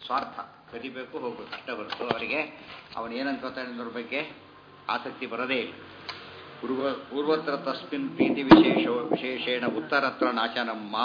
ಸ್ವಾರ್ಥ ಕದಿಬೇಕು ಹೋಗ್ಬೇಕು ಅಷ್ಟೇ ಹೊರತು ಅವರಿಗೆ ಅವನು ಏನನ್ಕೋತಾನೆ ಅನ್ನೋದ್ರ ಬಗ್ಗೆ ಆಸಕ್ತಿ ಬರೋದೇ ಇಲ್ಲ ಪೂರ್ವ ಪೂರ್ವತ್ರ ತಸ್ಮಿನ್ ಪ್ರೀತಿ ವಿಶೇಷ ವಿಶೇಷೇಣ ಉತ್ತರತ್ರ ನಾಶನಮ್ಮ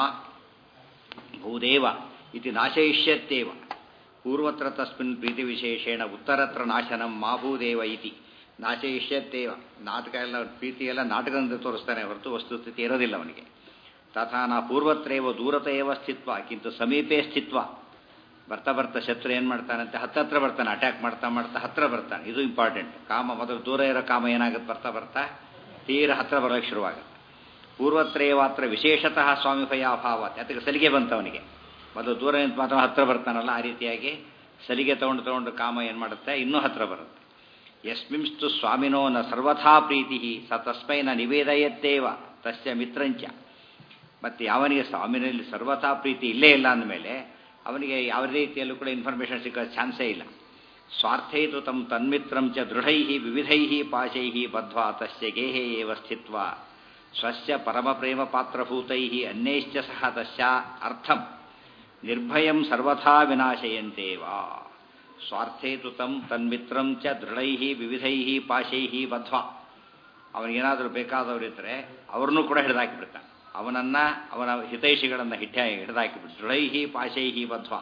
ಭೂದೇವ ಇತಿ ನಾಶಯಿಷ್ಯತ್ತೇವ ಪೂರ್ವತ್ರ ತಸ್ಮಿನ್ ಪ್ರೀತಿ ವಿಶೇಷೇಣ ಉತ್ತರತ್ರ ನಾಶನಂ ಮಾ ಭೂದೇವ ಇತಿ ನಾಶಯಿಷ್ಯತ್ತೇವ ನಾಟಕ ಎಲ್ಲ ಪ್ರೀತಿ ಎಲ್ಲ ನಾಟಕದಿಂದ ತೋರಿಸ್ತಾನೆ ಹೊರತು ವಸ್ತುಸ್ಥಿತಿ ಇರೋದಿಲ್ಲ ಅವನಿಗೆ ತಥಾ ನಾ ಪೂರ್ವತ್ರೇವ ದೂರತೇವ ಸ್ಥಿತ್ವ ಕಿಂತು ಸಮೀಪೇ ಸ್ಥಿತ್ವ ಬರ್ತಾ ಬರ್ತಾ ಶತ್ರು ಏನು ಮಾಡ್ತಾನಂತೆ ಹತ್ತತ್ರ ಬರ್ತಾನೆ ಅಟ್ಯಾಕ್ ಮಾಡ್ತಾ ಮಾಡ್ತಾ ಹತ್ರ ಬರ್ತಾನೆ ಇದು ಇಂಪಾರ್ಟೆಂಟ್ ಕಾಮ ಮೊದಲು ದೂರ ಇರೋ ಕಾಮ ಏನಾಗುತ್ತೆ ಬರ್ತಾ ಬರ್ತಾ ತೀರ ಹತ್ರ ಬರೋಕ್ಕೆ ಶುರುವಾಗುತ್ತೆ ಪೂರ್ವತ್ರಯವಾತ್ರ ವಿಶೇಷತಃ ಸ್ವಾಮಿ ಭಯ ಅಭಾವ ಅದಕ್ಕೆ ಸಲಿಗೆ ಬಂತು ಅವನಿಗೆ ಮೊದಲು ದೂರ ನಿಂತು ಮಾತ್ರ ಹತ್ರ ಬರ್ತಾನಲ್ಲ ಆ ರೀತಿಯಾಗಿ ಸಲಿಗೆ ತಗೊಂಡು ತಗೊಂಡು ಕಾಮ ಏನು ಮಾಡುತ್ತೆ ಇನ್ನೂ ಹತ್ರ ಬರುತ್ತೆ ಯಸ್ಮಿಂಸ್ತು ಸ್ವಾಮಿನೋ ನ ಸರ್ವಥಾ ಪ್ರೀತಿ ಸ ತಸ್ಮೈ ನ ನಿವೇದಯತ್ತೇವ ತಸ್ಯ ಮಿತ್ರಂಚ ಮತ್ತು ಯಾವನಿಗೆ ಸ್ವಾಮಿನಲ್ಲಿ ಸರ್ವಥಾ ಪ್ರೀತಿ ಇಲ್ಲೇ ಇಲ್ಲ ಅಂದಮೇಲೆ ಅವನಿಗೆ ಯಾವ ರೀತಿಯಲ್ಲೂ ಕೂಡ ಇನ್ಫಾರ್ಮೇಷನ್ ಸಿಕ್ಕೋ ಚಾನ್ಸೇ ಇಲ್ಲ ಸ್ವಾರ್ಥೈತು ತಮ್ಮ ತನ್ಮಿತ್ರಂ ಚ ದೃಢೈ ವಿವಿಧೈ ಪಾಶೈ ಬದ್ಧ್ವಾ ತಸ್ಯ ಗೇಹೇ ಏವ ಸ್ಥಿತ್ವ ಸ್ವಸ್ಯ ಪರಮಪ್ರೇಮ ಪಾತ್ರಭೂತೈ ಅನ್ಯೈಶ್ಚ ಸಹ ತಸ್ಯ ಅರ್ಥಂ ನಿರ್ಭಯಂ ಸರ್ವಥಾ ವಿನಾಶಯಂತೇವ ಸ್ವಾರ್ಥೇತು ತಂ ತನ್ಮಿತ್ರಂ ಚ ದೃಢೈ ವಿವಿಧೈ ಪಾಶೈ ಬದ್ಧ್ವಾ ಅವನಿಗೇನಾದರೂ ಬೇಕಾದವರಿದ್ದರೆ ಅವ್ರನ್ನೂ ಕೂಡ ಹಿಡಿದಾಕಿಬಿಡ್ತಾನೆ ಅವನನ್ನ ಅವನ ಹಿತೈಷಿಗಳನ್ನು ಹಿಟ್ಟ ಹಿಡಿದಾಕಿಬಿಟ್ಟು ದೃಢೈಹಿ ಪಾಶೈಹಿ ಬದ್ಧ್ವ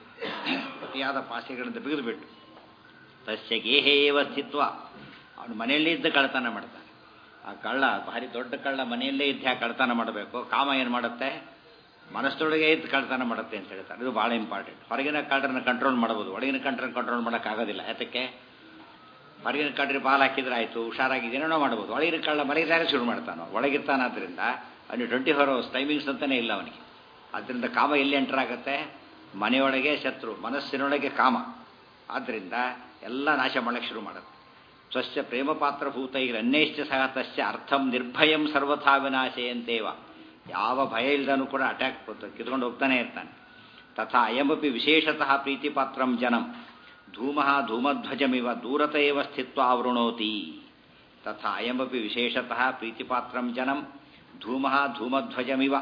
ಅತಿಯಾದ ಪಾಶೆಗಳಿಂದ ಬಿಗಿದುಬಿಟ್ಟು ತಸ್ಯ ಗೇಹೇವ ಸ್ಥಿತ್ವ ಅವನು ಮನೆಯಲ್ಲೇ ಇದ್ದು ಕಳ್ತನ ಮಾಡ್ತಾನೆ ಆ ಕಳ್ಳ ಭಾರಿ ದೊಡ್ಡ ಕಳ್ಳ ಮನೆಯಲ್ಲೇ ಇದ್ದು ಕಳ್ತನ ಮಾಡಬೇಕು ಕಾಮ ಏನು ಮಾಡುತ್ತೆ ಮನಸ್ಸೊಳಗೆ ಇದ್ದು ಕಳ್ತನ ಮಾಡುತ್ತೆ ಅಂತ ಹೇಳ್ತಾರೆ ಇದು ಭಾಳ ಇಂಪಾರ್ಟೆಂಟ್ ಹೊರಗಿನ ಕಳ್ಳರನ್ನ ಕಂಟ್ರೋಲ್ ಮಾಡ್ಬೋದು ಒಳಗಿನ ಕಳ್ಳರನ್ನ ಕಂಟ್ರೋಲ್ ಮಾಡೋಕ್ಕಾಗೋದಿಲ್ಲ ಯಾತಕ್ಕೆ ಹೊರಗಿನ ಕಳ್ಳರಿಗೆ ಬಾಲ್ ಹಾಕಿದ್ರೆ ಆಯಿತು ಹುಷಾರಾಗಿ ಏನೇನೋ ಮಾಡ್ಬೋದು ಒಳಗಿನ ಕಳ್ಳ ಮಲಗಿದಾಗ ಶುರು ಮಾಡ್ತಾನೋ ಒಳಗಿರ್ತಾನಾದ್ರಿಂದ ಅವನಿಗೆ ಟ್ವೆಂಟಿ ಫೋರ್ ಅವರ್ಸ್ ಟೈಮಿಂಗ್ಸ್ ಅಂತಲೇ ಇಲ್ಲ ಅವನಿಗೆ ಆದ್ದರಿಂದ ಕಾಮ ಎಲ್ಲಿ ಎಂಟರ್ ಆಗುತ್ತೆ ಮನೆಯೊಳಗೆ ಶತ್ರು ಮನಸ್ಸಿನೊಳಗೆ ಕಾಮ ಆದ್ದರಿಂದ ಎಲ್ಲ ನಾಶ ಮಾಡಕ್ಕೆ ಶುರು ಮಾಡುತ್ತೆ ಸ್ವಸ್ಯ ಪ್ರೇಮ ಪಾತ್ರಭೂತ ಈಗ ಅನ್ಯಶ್ಚ ಸಹ ತಸ್ಯ ಅರ್ಥಂ ನಿರ್ಭಯಂ ಸರ್ವಥಾ ವಿನಾಶೆಯಂತೇವ ಯಾವ ಭಯ ಇಲ್ದನೂ ಕೂಡ ಅಟ್ಯಾಕ್ ಕಿತ್ಕೊಂಡು ಹೋಗ್ತಾನೆ ಇರ್ತಾನೆ ತಥಾ ಅಯಮಪಿ ವಿಶೇಷತಃ ಪ್ರೀತಿಪಾತ್ರಂ ಜನಂ ಧೂಮ ಧೂಮಧ್ವಜಮಿವ ದೂರತ ಏವ ಸ್ಥಿತ್ವ ಆವೃಣೋತಿ ತಥಾ ಅಯಮಪಿ ವಿಶೇಷತಃ ಪ್ರೀತಿಪಾತ್ರಂ ಜನಂ ಧೂಮ ಧೂಮಧ್ವಜಮಿವ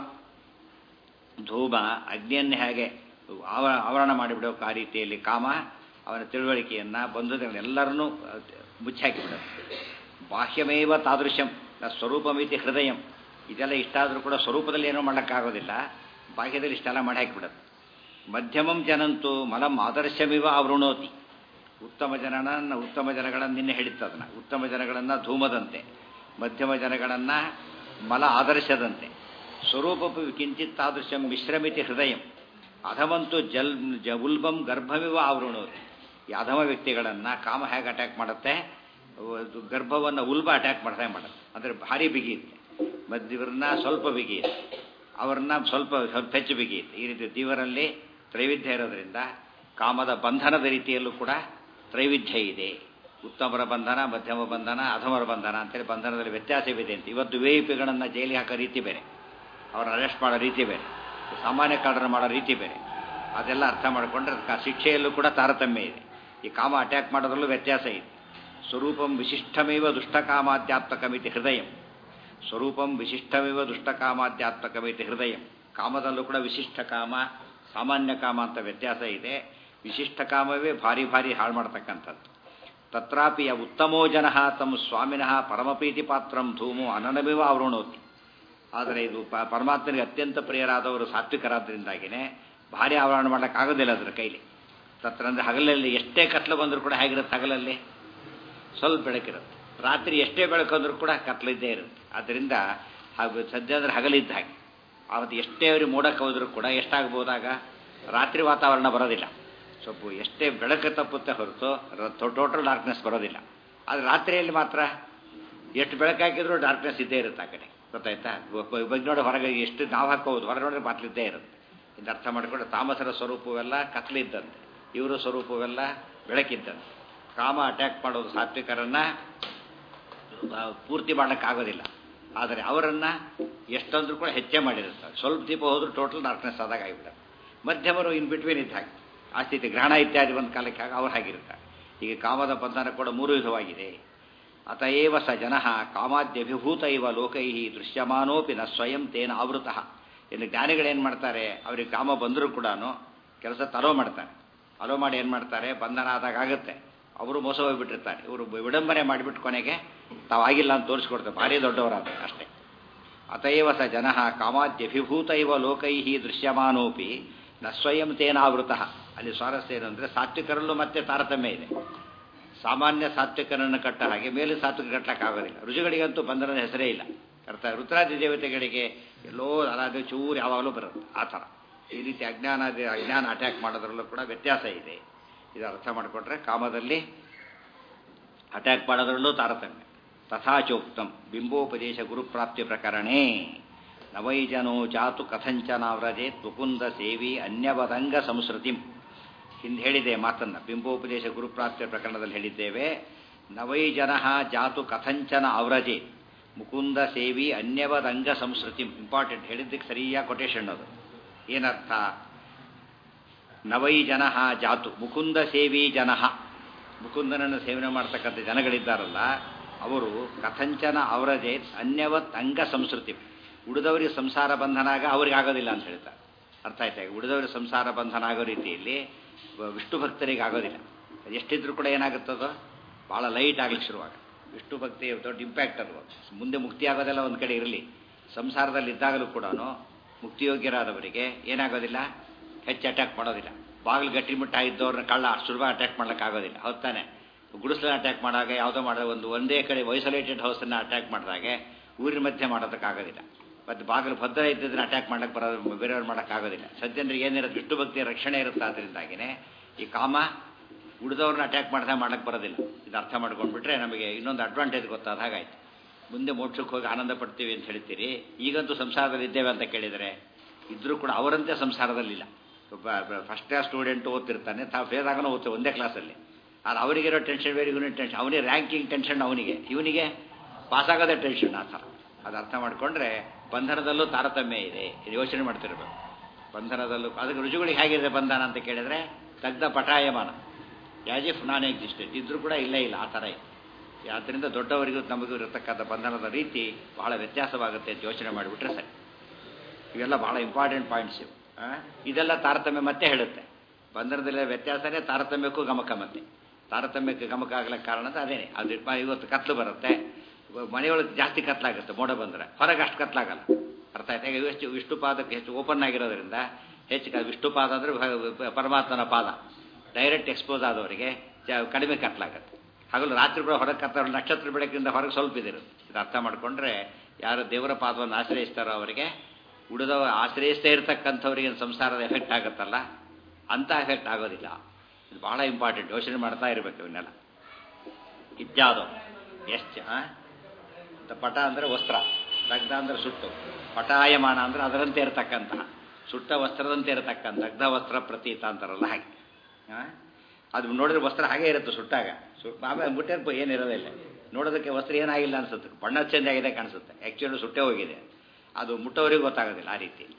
ಧೂಮ ಅಗ್ನಿಯನ್ನೇ ಹೇಗೆ ಆವ ಆವರಣ ಮಾಡಿಬಿಡೋಕೆ ಆ ರೀತಿಯಲ್ಲಿ ಕಾಮ ಅವನ ತಿಳುವಳಿಕೆಯನ್ನು ಬಂಧುಗಳನ್ನೆಲ್ಲರನ್ನೂ ಮುಚ್ಚಾಕಿಬಿಡುತ್ತೆ ಬಾಹ್ಯಮೇವ ತಾದೃಶ್ಯಂ ನ ಸ್ವರೂಪಮಿತಿ ಹೃದಯಂ ಇದೆಲ್ಲ ಇಷ್ಟಾದರೂ ಕೂಡ ಸ್ವರೂಪದಲ್ಲಿ ಏನೋ ಮಾಡೋಕ್ಕಾಗೋದಿಲ್ಲ ಬಾಹ್ಯದಲ್ಲಿ ಇಷ್ಟೆಲ್ಲ ಮಾಡಿ ಹಾಕಿಬಿಡುತ್ತೆ ಮಧ್ಯಮಂ ಜನಂತೂ ಮಲಂ ಆದರ್ಶಮಿವ ಅವೃಣೋತಿ ಉತ್ತಮ ಜನನನ್ನು ಉತ್ತಮ ಜನಗಳನ್ನು ನಿನ್ನೆ ಹೇಳಿತ್ತದನ್ನ ಉತ್ತಮ ಜನಗಳನ್ನು ಧೂಮದಂತೆ ಮಧ್ಯಮ ಜನಗಳನ್ನು ಮಲ ಆದರ್ಶದಂತೆ ಸ್ವರೂಪ ಕಿಂಚಿತ್ ತಾದೃಶ್ಯಂ ಮಿಶ್ರಮಿತಿ ಹೃದಯಂ ಅಧಮಂತೂ ಜಲ್ ಜ ಉಲ್ಬಂ ಗರ್ಭವಿವ ಆವೃಣೋತಿ ಈ ಅಧಮ ವ್ಯಕ್ತಿಗಳನ್ನು ಕಾಮ ಹೇಗೆ ಅಟ್ಯಾಕ್ ಮಾಡುತ್ತೆ ಗರ್ಭವನ್ನು ಉಲ್ಬ ಅಟ್ಯಾಕ್ ಮಾಡ್ತಾ ಮಾಡುತ್ತೆ ಅಂದರೆ ಭಾರಿ ಬಿಗಿಯುತ್ತೆ ಮಧ್ಯವರನ್ನ ಸ್ವಲ್ಪ ಬಿಗಿಯುತ್ತೆ ಅವರನ್ನ ಸ್ವಲ್ಪ ಸ್ವಲ್ಪ ಹೆಚ್ಚು ಬಿಗಿಯುತ್ತೆ ಈ ರೀತಿ ದೇವರಲ್ಲಿ ತ್ರೈವಿಧ್ಯ ಇರೋದ್ರಿಂದ ಕಾಮದ ಬಂಧನದ ರೀತಿಯಲ್ಲೂ ಕೂಡ ತ್ರೈವಿಧ್ಯ ಇದೆ ಉತ್ತಮರ ಬಂಧನ ಮಧ್ಯಮ ಬಂಧನ ಅಧಮರ ಬಂಧನ ಅಂತೇಳಿ ಬಂಧನದಲ್ಲಿ ವ್ಯತ್ಯಾಸವಿದೆ ಅಂತ ಇವತ್ತು ವಿ ಐ ಪಿಗಳನ್ನು ಜೈಲಿಗೆ ಹಾಕೋ ರೀತಿ ಬೇರೆ ಅವ್ರನ್ನ ಅರೆಸ್ಟ್ ಮಾಡೋ ರೀತಿ ಬೇರೆ ಸಾಮಾನ್ಯ ಕಾಳರನ್ನು ಮಾಡೋ ರೀತಿ ಬೇರೆ ಅದೆಲ್ಲ ಅರ್ಥ ಮಾಡಿಕೊಂಡ್ರೆ ಅದಕ್ಕೆ ಶಿಕ್ಷೆಯಲ್ಲೂ ಕೂಡ ತಾರತಮ್ಯ ಇದೆ ಈ ಕಾಮ ಅಟ್ಯಾಕ್ ಮಾಡೋದ್ರಲ್ಲೂ ವ್ಯತ್ಯಾಸ ಇದೆ ಸ್ವರೂಪಂ ವಿಶಿಷ್ಟಮೇವ ದುಷ್ಟಕಾಮಾಧ್ಯಾತ್ಮಕಮಿತಿ ಹೃದಯಂ ಸ್ವರೂಪಂ ವಿಶಿಷ್ಟಮೇವ ದುಷ್ಟಕಾಮಾಧ್ಯಾತ್ಮಕಮಿತಿ ಹೃದಯಂ ಕಾಮದಲ್ಲೂ ಕೂಡ ವಿಶಿಷ್ಟ ಕಾಮ ಸಾಮಾನ್ಯ ಕಾಮ ಅಂತ ವ್ಯತ್ಯಾಸ ಇದೆ ವಿಶಿಷ್ಟ ಕಾಮವೇ ಭಾರಿ ಭಾರಿ ಹಾಳು ಮಾಡ್ತಕ್ಕಂಥದ್ದು ತತ್ರಾಪಿ ಉತ್ತಮೋ ಜನ ತಮ್ಮ ಸ್ವಾಮಿನಃ ಪರಮಪ್ರೀತಿ ಪಾತ್ರಂ ಧೂಮು ಅನನಮಿವ ಅವೃಣೋತಿ ಆದರೆ ಇದು ಪ ಪರಮಾತ್ಮನಿಗೆ ಅತ್ಯಂತ ಪ್ರಿಯರಾದವರು ಸಾತ್ವಿಕರಾದ್ದರಿಂದಾಗಿಯೇ ಭಾರಿ ಆವರಣ ಮಾಡೋಕ್ಕಾಗೋದಿಲ್ಲ ಅದರ ಕೈಲಿ ತತ್ರ ಅಂದರೆ ಹಗಲಲ್ಲಿ ಎಷ್ಟೇ ಕತ್ಲು ಬಂದರೂ ಕೂಡ ಹೇಗಿರುತ್ತೆ ಹಗಲಲ್ಲಿ ಸ್ವಲ್ಪ ಬೆಳಕಿರುತ್ತೆ ರಾತ್ರಿ ಎಷ್ಟೇ ಬೆಳಕಂದ್ರೂ ಕೂಡ ಕತ್ಲಿದ್ದೇ ಇರುತ್ತೆ ಆದ್ದರಿಂದ ಹಾಗೂ ಸದ್ಯ ಅಂದರೆ ಹಗಲಿದ್ದ ಹಾಗೆ ಆವತ್ತು ಎಷ್ಟೇ ಅವ್ರಿಗೆ ಮೋಡಕ್ಕೆ ಹೋದರೂ ಕೂಡ ಎಷ್ಟಾಗ್ಬೋದಾಗ ರಾತ್ರಿ ವಾತಾವರಣ ಬರೋದಿಲ್ಲ ಸ್ವಲ್ಪ ಎಷ್ಟೇ ಬೆಳಕು ತಪ್ಪುತ್ತೆ ಹೊರತು ಟೋಟಲ್ ಡಾರ್ಕ್ನೆಸ್ ಬರೋದಿಲ್ಲ ಆದರೆ ರಾತ್ರಿಯಲ್ಲಿ ಮಾತ್ರ ಎಷ್ಟು ಬೆಳಕಾಕಿದ್ರೂ ಡಾರ್ಕ್ನೆಸ್ ಇದ್ದೇ ಇರುತ್ತೆ ಆ ಕಡೆ ಗೊತ್ತಾಯ್ತಾ ಬಗ್ಗೆ ನೋಡಿ ಹೊರಗೆ ಎಷ್ಟು ನಾವು ಹಾಕೋದು ಹೊರಗೆ ನೋಡಿದ್ರೆ ಬಾತ್ಲಿದ್ದೇ ಇರುತ್ತೆ ಇದು ಅರ್ಥ ಮಾಡಿಕೊಂಡು ತಾಮಸರ ಸ್ವರೂಪವೆಲ್ಲ ಕತ್ಲಿದ್ದಂತೆ ಇವರ ಸ್ವರೂಪವೆಲ್ಲ ಬೆಳಕಿದ್ದಂತೆ ಕಾಮ ಅಟ್ಯಾಕ್ ಮಾಡೋದು ಸಾತ್ವಿಕರನ್ನ ಪೂರ್ತಿ ಮಾಡೋಕ್ಕಾಗೋದಿಲ್ಲ ಆದರೆ ಅವರನ್ನು ಎಷ್ಟಂದ್ರೂ ಕೂಡ ಹೆಚ್ಚೇ ಮಾಡಿರ್ತಾರೆ ಸ್ವಲ್ಪ ದೀಪ ಹೋದ್ರೂ ಟೋಟಲ್ ಡಾರ್ಕ್ನೆಸ್ ಆದಾಗ ಆಗಿಬಿಡುತ್ತೆ ಮಧ್ಯಮರು ಇನ್ ಬಿಟ್ವೀನ್ ಇದ್ದ ಹಾಗೆ ಆ ಸ್ಥಿತಿ ಗ್ರಹಣ ಇತ್ಯಾದಿ ಒಂದು ಕಾಲಕ್ಕೆ ಆಗ ಅವ್ರು ಹಾಗಿರ್ತಾರೆ ಈಗ ಕಾಮದ ಬಂಧನ ಕೂಡ ಮೂರು ವಿಧವಾಗಿದೆ ಅತಏವ ಸ ಜನ ಕಾಮಾದ್ಯಭಿಭೂತ ಇವ ಲೋಕೈ ದೃಶ್ಯಮಾನೋಪಿ ನ ಸ್ವಯಂ ತೇನ ಆವೃತಃ ಇನ್ನು ಜ್ಞಾನಿಗಳೇನು ಮಾಡ್ತಾರೆ ಅವ್ರಿಗೆ ಕಾಮ ಬಂದರೂ ಕೂಡ ಕೆಲಸ ತರೋ ಮಾಡ್ತಾರೆ ಅಲೋ ಮಾಡಿ ಏನು ಮಾಡ್ತಾರೆ ಬಂಧನ ಆದಾಗ ಆಗುತ್ತೆ ಅವರು ಮೋಸ ಹೋಗ್ಬಿಟ್ಟಿರ್ತಾರೆ ಇವರು ವಿಡಂಬನೆ ಮಾಡಿಬಿಟ್ಟು ಕೊನೆಗೆ ತಾವಾಗಿಲ್ಲ ಅಂತ ತೋರಿಸ್ಕೊಡ್ತಾರೆ ಭಾರಿ ದೊಡ್ಡವರಾದ ಅಷ್ಟೇ ಅತೈವ ಸ ಜನ ಕಾಮಾದ್ಯಭಿಭೂತ ಇವ ಲೋಕೈ ದೃಶ್ಯಮಾನೋಪಿ ನ ಸ್ವಯಂ ತೇನಾವೃತ ಅಲ್ಲಿ ಸ್ವಾರಸ್ಯ ಏನು ಅಂದರೆ ಸಾತ್ವಿಕರಲ್ಲೂ ಮತ್ತೆ ತಾರತಮ್ಯ ಇದೆ ಸಾಮಾನ್ಯ ಸಾತ್ವಿಕರನ್ನು ಕಟ್ಟ ಹಾಗೆ ಮೇಲೆ ಸಾತ್ವಿಕ ಕಟ್ಟಕ್ಕಾಗೋದಿಲ್ಲ ರುಜುಗಳಿಗಂತೂ ಬಂಧನದ ಹೆಸರೇ ಇಲ್ಲ ಅರ್ಥ ರುದ್ರಾದಿ ದೇವತೆಗಳಿಗೆ ಎಲ್ಲೋ ಅದಾದ ಚೂರು ಯಾವಾಗಲೂ ಬರುತ್ತೆ ಆ ಥರ ಈ ರೀತಿ ಅಜ್ಞಾನ ಅಜ್ಞಾನ ಅಟ್ಯಾಕ್ ಮಾಡೋದ್ರಲ್ಲೂ ಕೂಡ ವ್ಯತ್ಯಾಸ ಇದೆ ಇದು ಅರ್ಥ ಮಾಡಿಕೊಂಡ್ರೆ ಕಾಮದಲ್ಲಿ ಅಟ್ಯಾಕ್ ಮಾಡೋದ್ರಲ್ಲೂ ತಾರತಮ್ಯ ತಥಾಚೋಕ್ತಂ ಬಿಂಬೋಪದೇಶ ಗುರುಪ್ರಾಪ್ತಿ ಪ್ರಕರಣೇ ನವೈಜನೋ ಜಾತು ಕಥಂಚನಾವ್ರಜೇತ್ ಮುಕುಂದ ಸೇವಿ ಅನ್ಯವದಂಗ ಸಂಸ್ಕೃತಿಂ ಹಿಂದೆ ಹೇಳಿದೆ ಮಾತನ್ನ ಬಿಂಬೋಪದೇಶ ಗುರುಪ್ರಾಪ್ತಿಯ ಪ್ರಕರಣದಲ್ಲಿ ಹೇಳಿದ್ದೇವೆ ನವೈಜನ ಜಾತು ಕಥಂಚನ ಅವ್ರಜೆ ಮುಕುಂದ ಸೇವಿ ಅನ್ಯವದಂಗ ಸಂಸ್ಕೃತಿ ಇಂಪಾರ್ಟೆಂಟ್ ಹೇಳಿದ್ದಕ್ಕೆ ಸರಿಯಾದ ಕೊಟೇಶನ್ ಅದು ಏನರ್ಥ ನವೈ ಜನ ಜಾತು ಮುಕುಂದ ಸೇವಿ ಜನ ಮುಕುಂದನನ್ನು ಸೇವನೆ ಮಾಡ್ತಕ್ಕಂಥ ಜನಗಳಿದ್ದಾರಲ್ಲ ಅವರು ಕಥಂಚನ ಅವರಜೆ ಅನ್ಯವತ್ ಅಂಗ ಸಂಸ್ಕೃತಿ ಉಳಿದವರಿಗೆ ಸಂಸಾರ ಬಂಧನಾಗ ಅವ್ರಿಗೆ ಆಗೋದಿಲ್ಲ ಅಂತ ಹೇಳ್ತಾರೆ ಅರ್ಥ ಆಯ್ತಾ ಉಳಿದವರಿಗೆ ಸಂಸಾರ ಬಂಧನ ಆಗೋ ರೀತಿಯಲ್ಲಿ ವಿಷ್ಣು ಭಕ್ತರಿಗೆ ಆಗೋದಿಲ್ಲ ಎಷ್ಟಿದ್ರೂ ಕೂಡ ಏನಾಗುತ್ತದೋ ಭಾಳ ಲೈಟ್ ಆಗ್ಲಿಕ್ಕೆ ಶುರುವಾಗ ವಿಷ್ಣು ಭಕ್ತಿ ದೊಡ್ಡ ಇಂಪ್ಯಾಕ್ಟ್ ಅದು ಮುಂದೆ ಮುಕ್ತಿ ಆಗೋದೆಲ್ಲ ಒಂದು ಕಡೆ ಇರಲಿ ಸಂಸಾರದಲ್ಲಿ ಇದ್ದಾಗಲೂ ಕೂಡ ಮುಕ್ತಿಯೋಗ್ಯರಾದವರಿಗೆ ಏನಾಗೋದಿಲ್ಲ ಹೆಚ್ಚು ಅಟ್ಯಾಕ್ ಮಾಡೋದಿಲ್ಲ ಬಾಗಿಲು ಗಟ್ಟಿಮುಟ್ಟ ಇದ್ದವ್ರನ್ನ ಕಳ್ಳ ಸುಲಭ ಅಟ್ಯಾಕ್ ಮಾಡ್ಲಿಕ್ಕೆ ಆಗೋದಿಲ್ಲ ಹೌದಾನೆ ಗುಡಿಸಲನ್ನ ಅಟ್ಯಾಕ್ ಮಾಡಾಗ ಯಾವುದೋ ಮಾಡೋ ಒಂದು ಒಂದೇ ಕಡೆ ವೈಸೋಲೇಟೆಡ್ ಹೌಸನ್ನು ಅಟ್ಯಾಕ್ ಮಾಡಿದಾಗೆ ಊರಿನ ಮಧ್ಯೆ ಮಾಡೋದಕ್ಕಾಗೋದಿಲ್ಲ ಮತ್ತು ಬಾಗಿಲು ಭದ್ರ ಇದ್ದದನ್ನ ಅಟ್ಯಾಕ್ ಮಾಡಕ್ಕೆ ಬರೋದು ಬೇರೆಯವ್ರು ಮಾಡೋಕ್ಕಾಗೋದಿಲ್ಲ ಸಜ್ಜನರಿಗೆ ಏನಿರುತ್ತೆ ವಿಷ್ಣು ಭಕ್ತಿಯ ರಕ್ಷಣೆ ಇರುತ್ತೆ ಅದರಿಂದಾಗಿನೇ ಈ ಕಾಮ ಉಳಿದವ್ರನ್ನ ಅಟ್ಯಾಕ್ ಮಾಡ್ದೆ ಮಾಡಕ್ಕೆ ಬರೋದಿಲ್ಲ ಇದು ಅರ್ಥ ಮಾಡ್ಕೊಂಡ್ಬಿಟ್ರೆ ನಮಗೆ ಇನ್ನೊಂದು ಅಡ್ವಾಂಟೇಜ್ ಗೊತ್ತಾದ ಹಾಗಾಯ್ತು ಮುಂದೆ ಮೋಕ್ಷಕ್ಕೆ ಹೋಗಿ ಆನಂದ ಪಡ್ತೀವಿ ಅಂತ ಹೇಳ್ತೀರಿ ಈಗಂತೂ ಸಂಸಾರದಲ್ಲಿ ಇದ್ದೇವೆ ಅಂತ ಕೇಳಿದರೆ ಇದ್ರೂ ಕೂಡ ಅವರಂತೆ ಸಂಸಾರದಲ್ಲಿಲ್ಲ ಒಬ್ಬ ಫಸ್ಟ್ ಕ್ಲಾಸ್ ಸ್ಟೂಡೆಂಟ್ ಓದ್ತಿರ್ತಾನೆ ತಾವು ಫೇಲ್ ಆಗೋನು ಓದ್ತೇವೆ ಒಂದೇ ಕ್ಲಾಸಲ್ಲಿ ಆದರೆ ಅವರಿಗಿರೋ ಟೆನ್ಷನ್ ಬೇರೆ ಇವನಿಗೆ ಟೆನ್ಷನ್ ಅವನಿಗೆ ರ್ಯಾಂಕಿಂಗ್ ಟೆನ್ಷನ್ ಅವನಿಗೆ ಇವನಿಗೆ ಪಾಸ್ ಆಗೋದೇ ಟೆನ್ಷನ್ ಆ ಥರ ಅದು ಅರ್ಥ ಮಾಡಿಕೊಂಡ್ರೆ ಬಂಧನದಲ್ಲೂ ತಾರತಮ್ಯ ಇದೆ ಇದು ಯೋಚನೆ ಮಾಡ್ತಿರ್ಬೇಕು ಬಂಧನದಲ್ಲೂ ಅದಕ್ಕೆ ರುಜುಗಳಿಗೆ ಹೇಗಿದೆ ಬಂಧನ ಅಂತ ಕೇಳಿದರೆ ದಗ್ಧ ಪಟಾಯಮಾನ ಯಾಸ್ ಇಫ್ ನಾನ್ ಎಕ್ಸಿಸ್ಟೆಂಟ್ ಇದ್ರೂ ಕೂಡ ಇಲ್ಲೇ ಇಲ್ಲ ಆ ಥರ ಇದೆ ಆದ್ದರಿಂದ ದೊಡ್ಡವರಿಗೂ ನಮಗೂ ಇರತಕ್ಕಂಥ ಬಂಧನದ ರೀತಿ ಬಹಳ ವ್ಯತ್ಯಾಸವಾಗುತ್ತೆ ಅಂತ ಯೋಚನೆ ಮಾಡಿಬಿಟ್ರೆ ಸರಿ ಇವೆಲ್ಲ ಬಹಳ ಇಂಪಾರ್ಟೆಂಟ್ ಪಾಯಿಂಟ್ಸ್ ಇವು ಇದೆಲ್ಲ ತಾರತಮ್ಯ ಮತ್ತೆ ಹೇಳುತ್ತೆ ಬಂಧನದಲ್ಲಿರೋ ವ್ಯತ್ಯಾಸನೇ ತಾರತಮ್ಯಕ್ಕೂ ಗಮಕ ಮತ್ತೆ ತಾರತಮ್ಯಕ್ಕೆ ಗಮಕ ಆಗ್ಲಿಕ್ಕೆ ಕಾರಣ ಅಂತ ಅದೇನೆ ಅದು ಇವತ್ತು ಕತ್ಲು ಬರುತ್ತೆ ಮನೆಯೊಳಗೆ ಜಾಸ್ತಿ ಕತ್ಲಾಗುತ್ತೆ ಮೋಡ ಬಂದರೆ ಹೊರಗೆ ಅಷ್ಟು ಕತ್ಲಾಗಲ್ಲ ಅರ್ಥ ಆಯ್ತಾ ಈಗ ಎಷ್ಟು ವಿಷ್ಣು ಪಾದಕ್ಕೆ ಹೆಚ್ಚು ಓಪನ್ ಆಗಿರೋದ್ರಿಂದ ಹೆಚ್ಚು ವಿಷ್ಣು ಪಾದ ಅಂದರೆ ಪರಮಾತ್ಮನ ಪಾದ ಡೈರೆಕ್ಟ್ ಎಕ್ಸ್ಪೋಸ್ ಆದವರಿಗೆ ಕಡಿಮೆ ಕತ್ಲಾಗತ್ತೆ ಹಾಗಲು ರಾತ್ರಿ ಕೂಡ ಹೊರಗೆ ಕತ್ತ ನಕ್ಷತ್ರ ಬೆಳಕಿಂದ ಹೊರಗೆ ಸ್ವಲ್ಪ ಇದಿರು ಇದು ಅರ್ಥ ಮಾಡಿಕೊಂಡ್ರೆ ಯಾರು ದೇವರ ಪಾದವನ್ನು ಆಶ್ರಯಿಸ್ತಾರೋ ಅವರಿಗೆ ಉಳಿದವ ಆಶ್ರಯಿಸ್ತೇ ಇರತಕ್ಕಂಥವ್ರಿಗೆ ಸಂಸಾರದ ಎಫೆಕ್ಟ್ ಆಗುತ್ತಲ್ಲ ಅಂಥ ಎಫೆಕ್ಟ್ ಆಗೋದಿಲ್ಲ ಇದು ಬಹಳ ಇಂಪಾರ್ಟೆಂಟ್ ಯೋಚನೆ ಮಾಡ್ತಾ ಇರಬೇಕು ಇವನ್ನೆಲ್ಲ ಇತ್ಯಾದು ಎಷ್ಟು ಪಟ ಅಂದರೆ ವಸ್ತ್ರ ದಗ್ಧ ಅಂದರೆ ಸುಟ್ಟು ಪಟಾಯಮಾನ ಅಂದರೆ ಅದರಂತೆ ಇರತಕ್ಕಂತಹ ಸುಟ್ಟ ವಸ್ತ್ರದಂತೆ ಇರತಕ್ಕಂಥ ದಗ್ಧ ವಸ್ತ್ರ ಪ್ರತೀತ ಅಂತಾರಲ್ಲ ಹಾಗೆ ಅದು ನೋಡಿದ್ರೆ ವಸ್ತ್ರ ಹಾಗೆ ಇರುತ್ತೆ ಸುಟ್ಟಾಗ ಸು ಆಮೇಲೆ ಮುಟ್ಟೆ ಏನಿರೋದಿಲ್ಲ ನೋಡೋದಕ್ಕೆ ವಸ್ತ್ರ ಏನಾಗಿಲ್ಲ ಅನ್ಸುತ್ತೆ ಬಣ್ಣ ಚೇಂಜ್ ಆಗಿದೆ ಕಾಣಿಸುತ್ತೆ ಆ್ಯಕ್ಚುಲಿ ಸುಟ್ಟೆ ಹೋಗಿದೆ ಅದು ಮುಟ್ಟೋರಿಗೆ ಗೊತ್ತಾಗೋದಿಲ್ಲ ಆ ರೀತಿ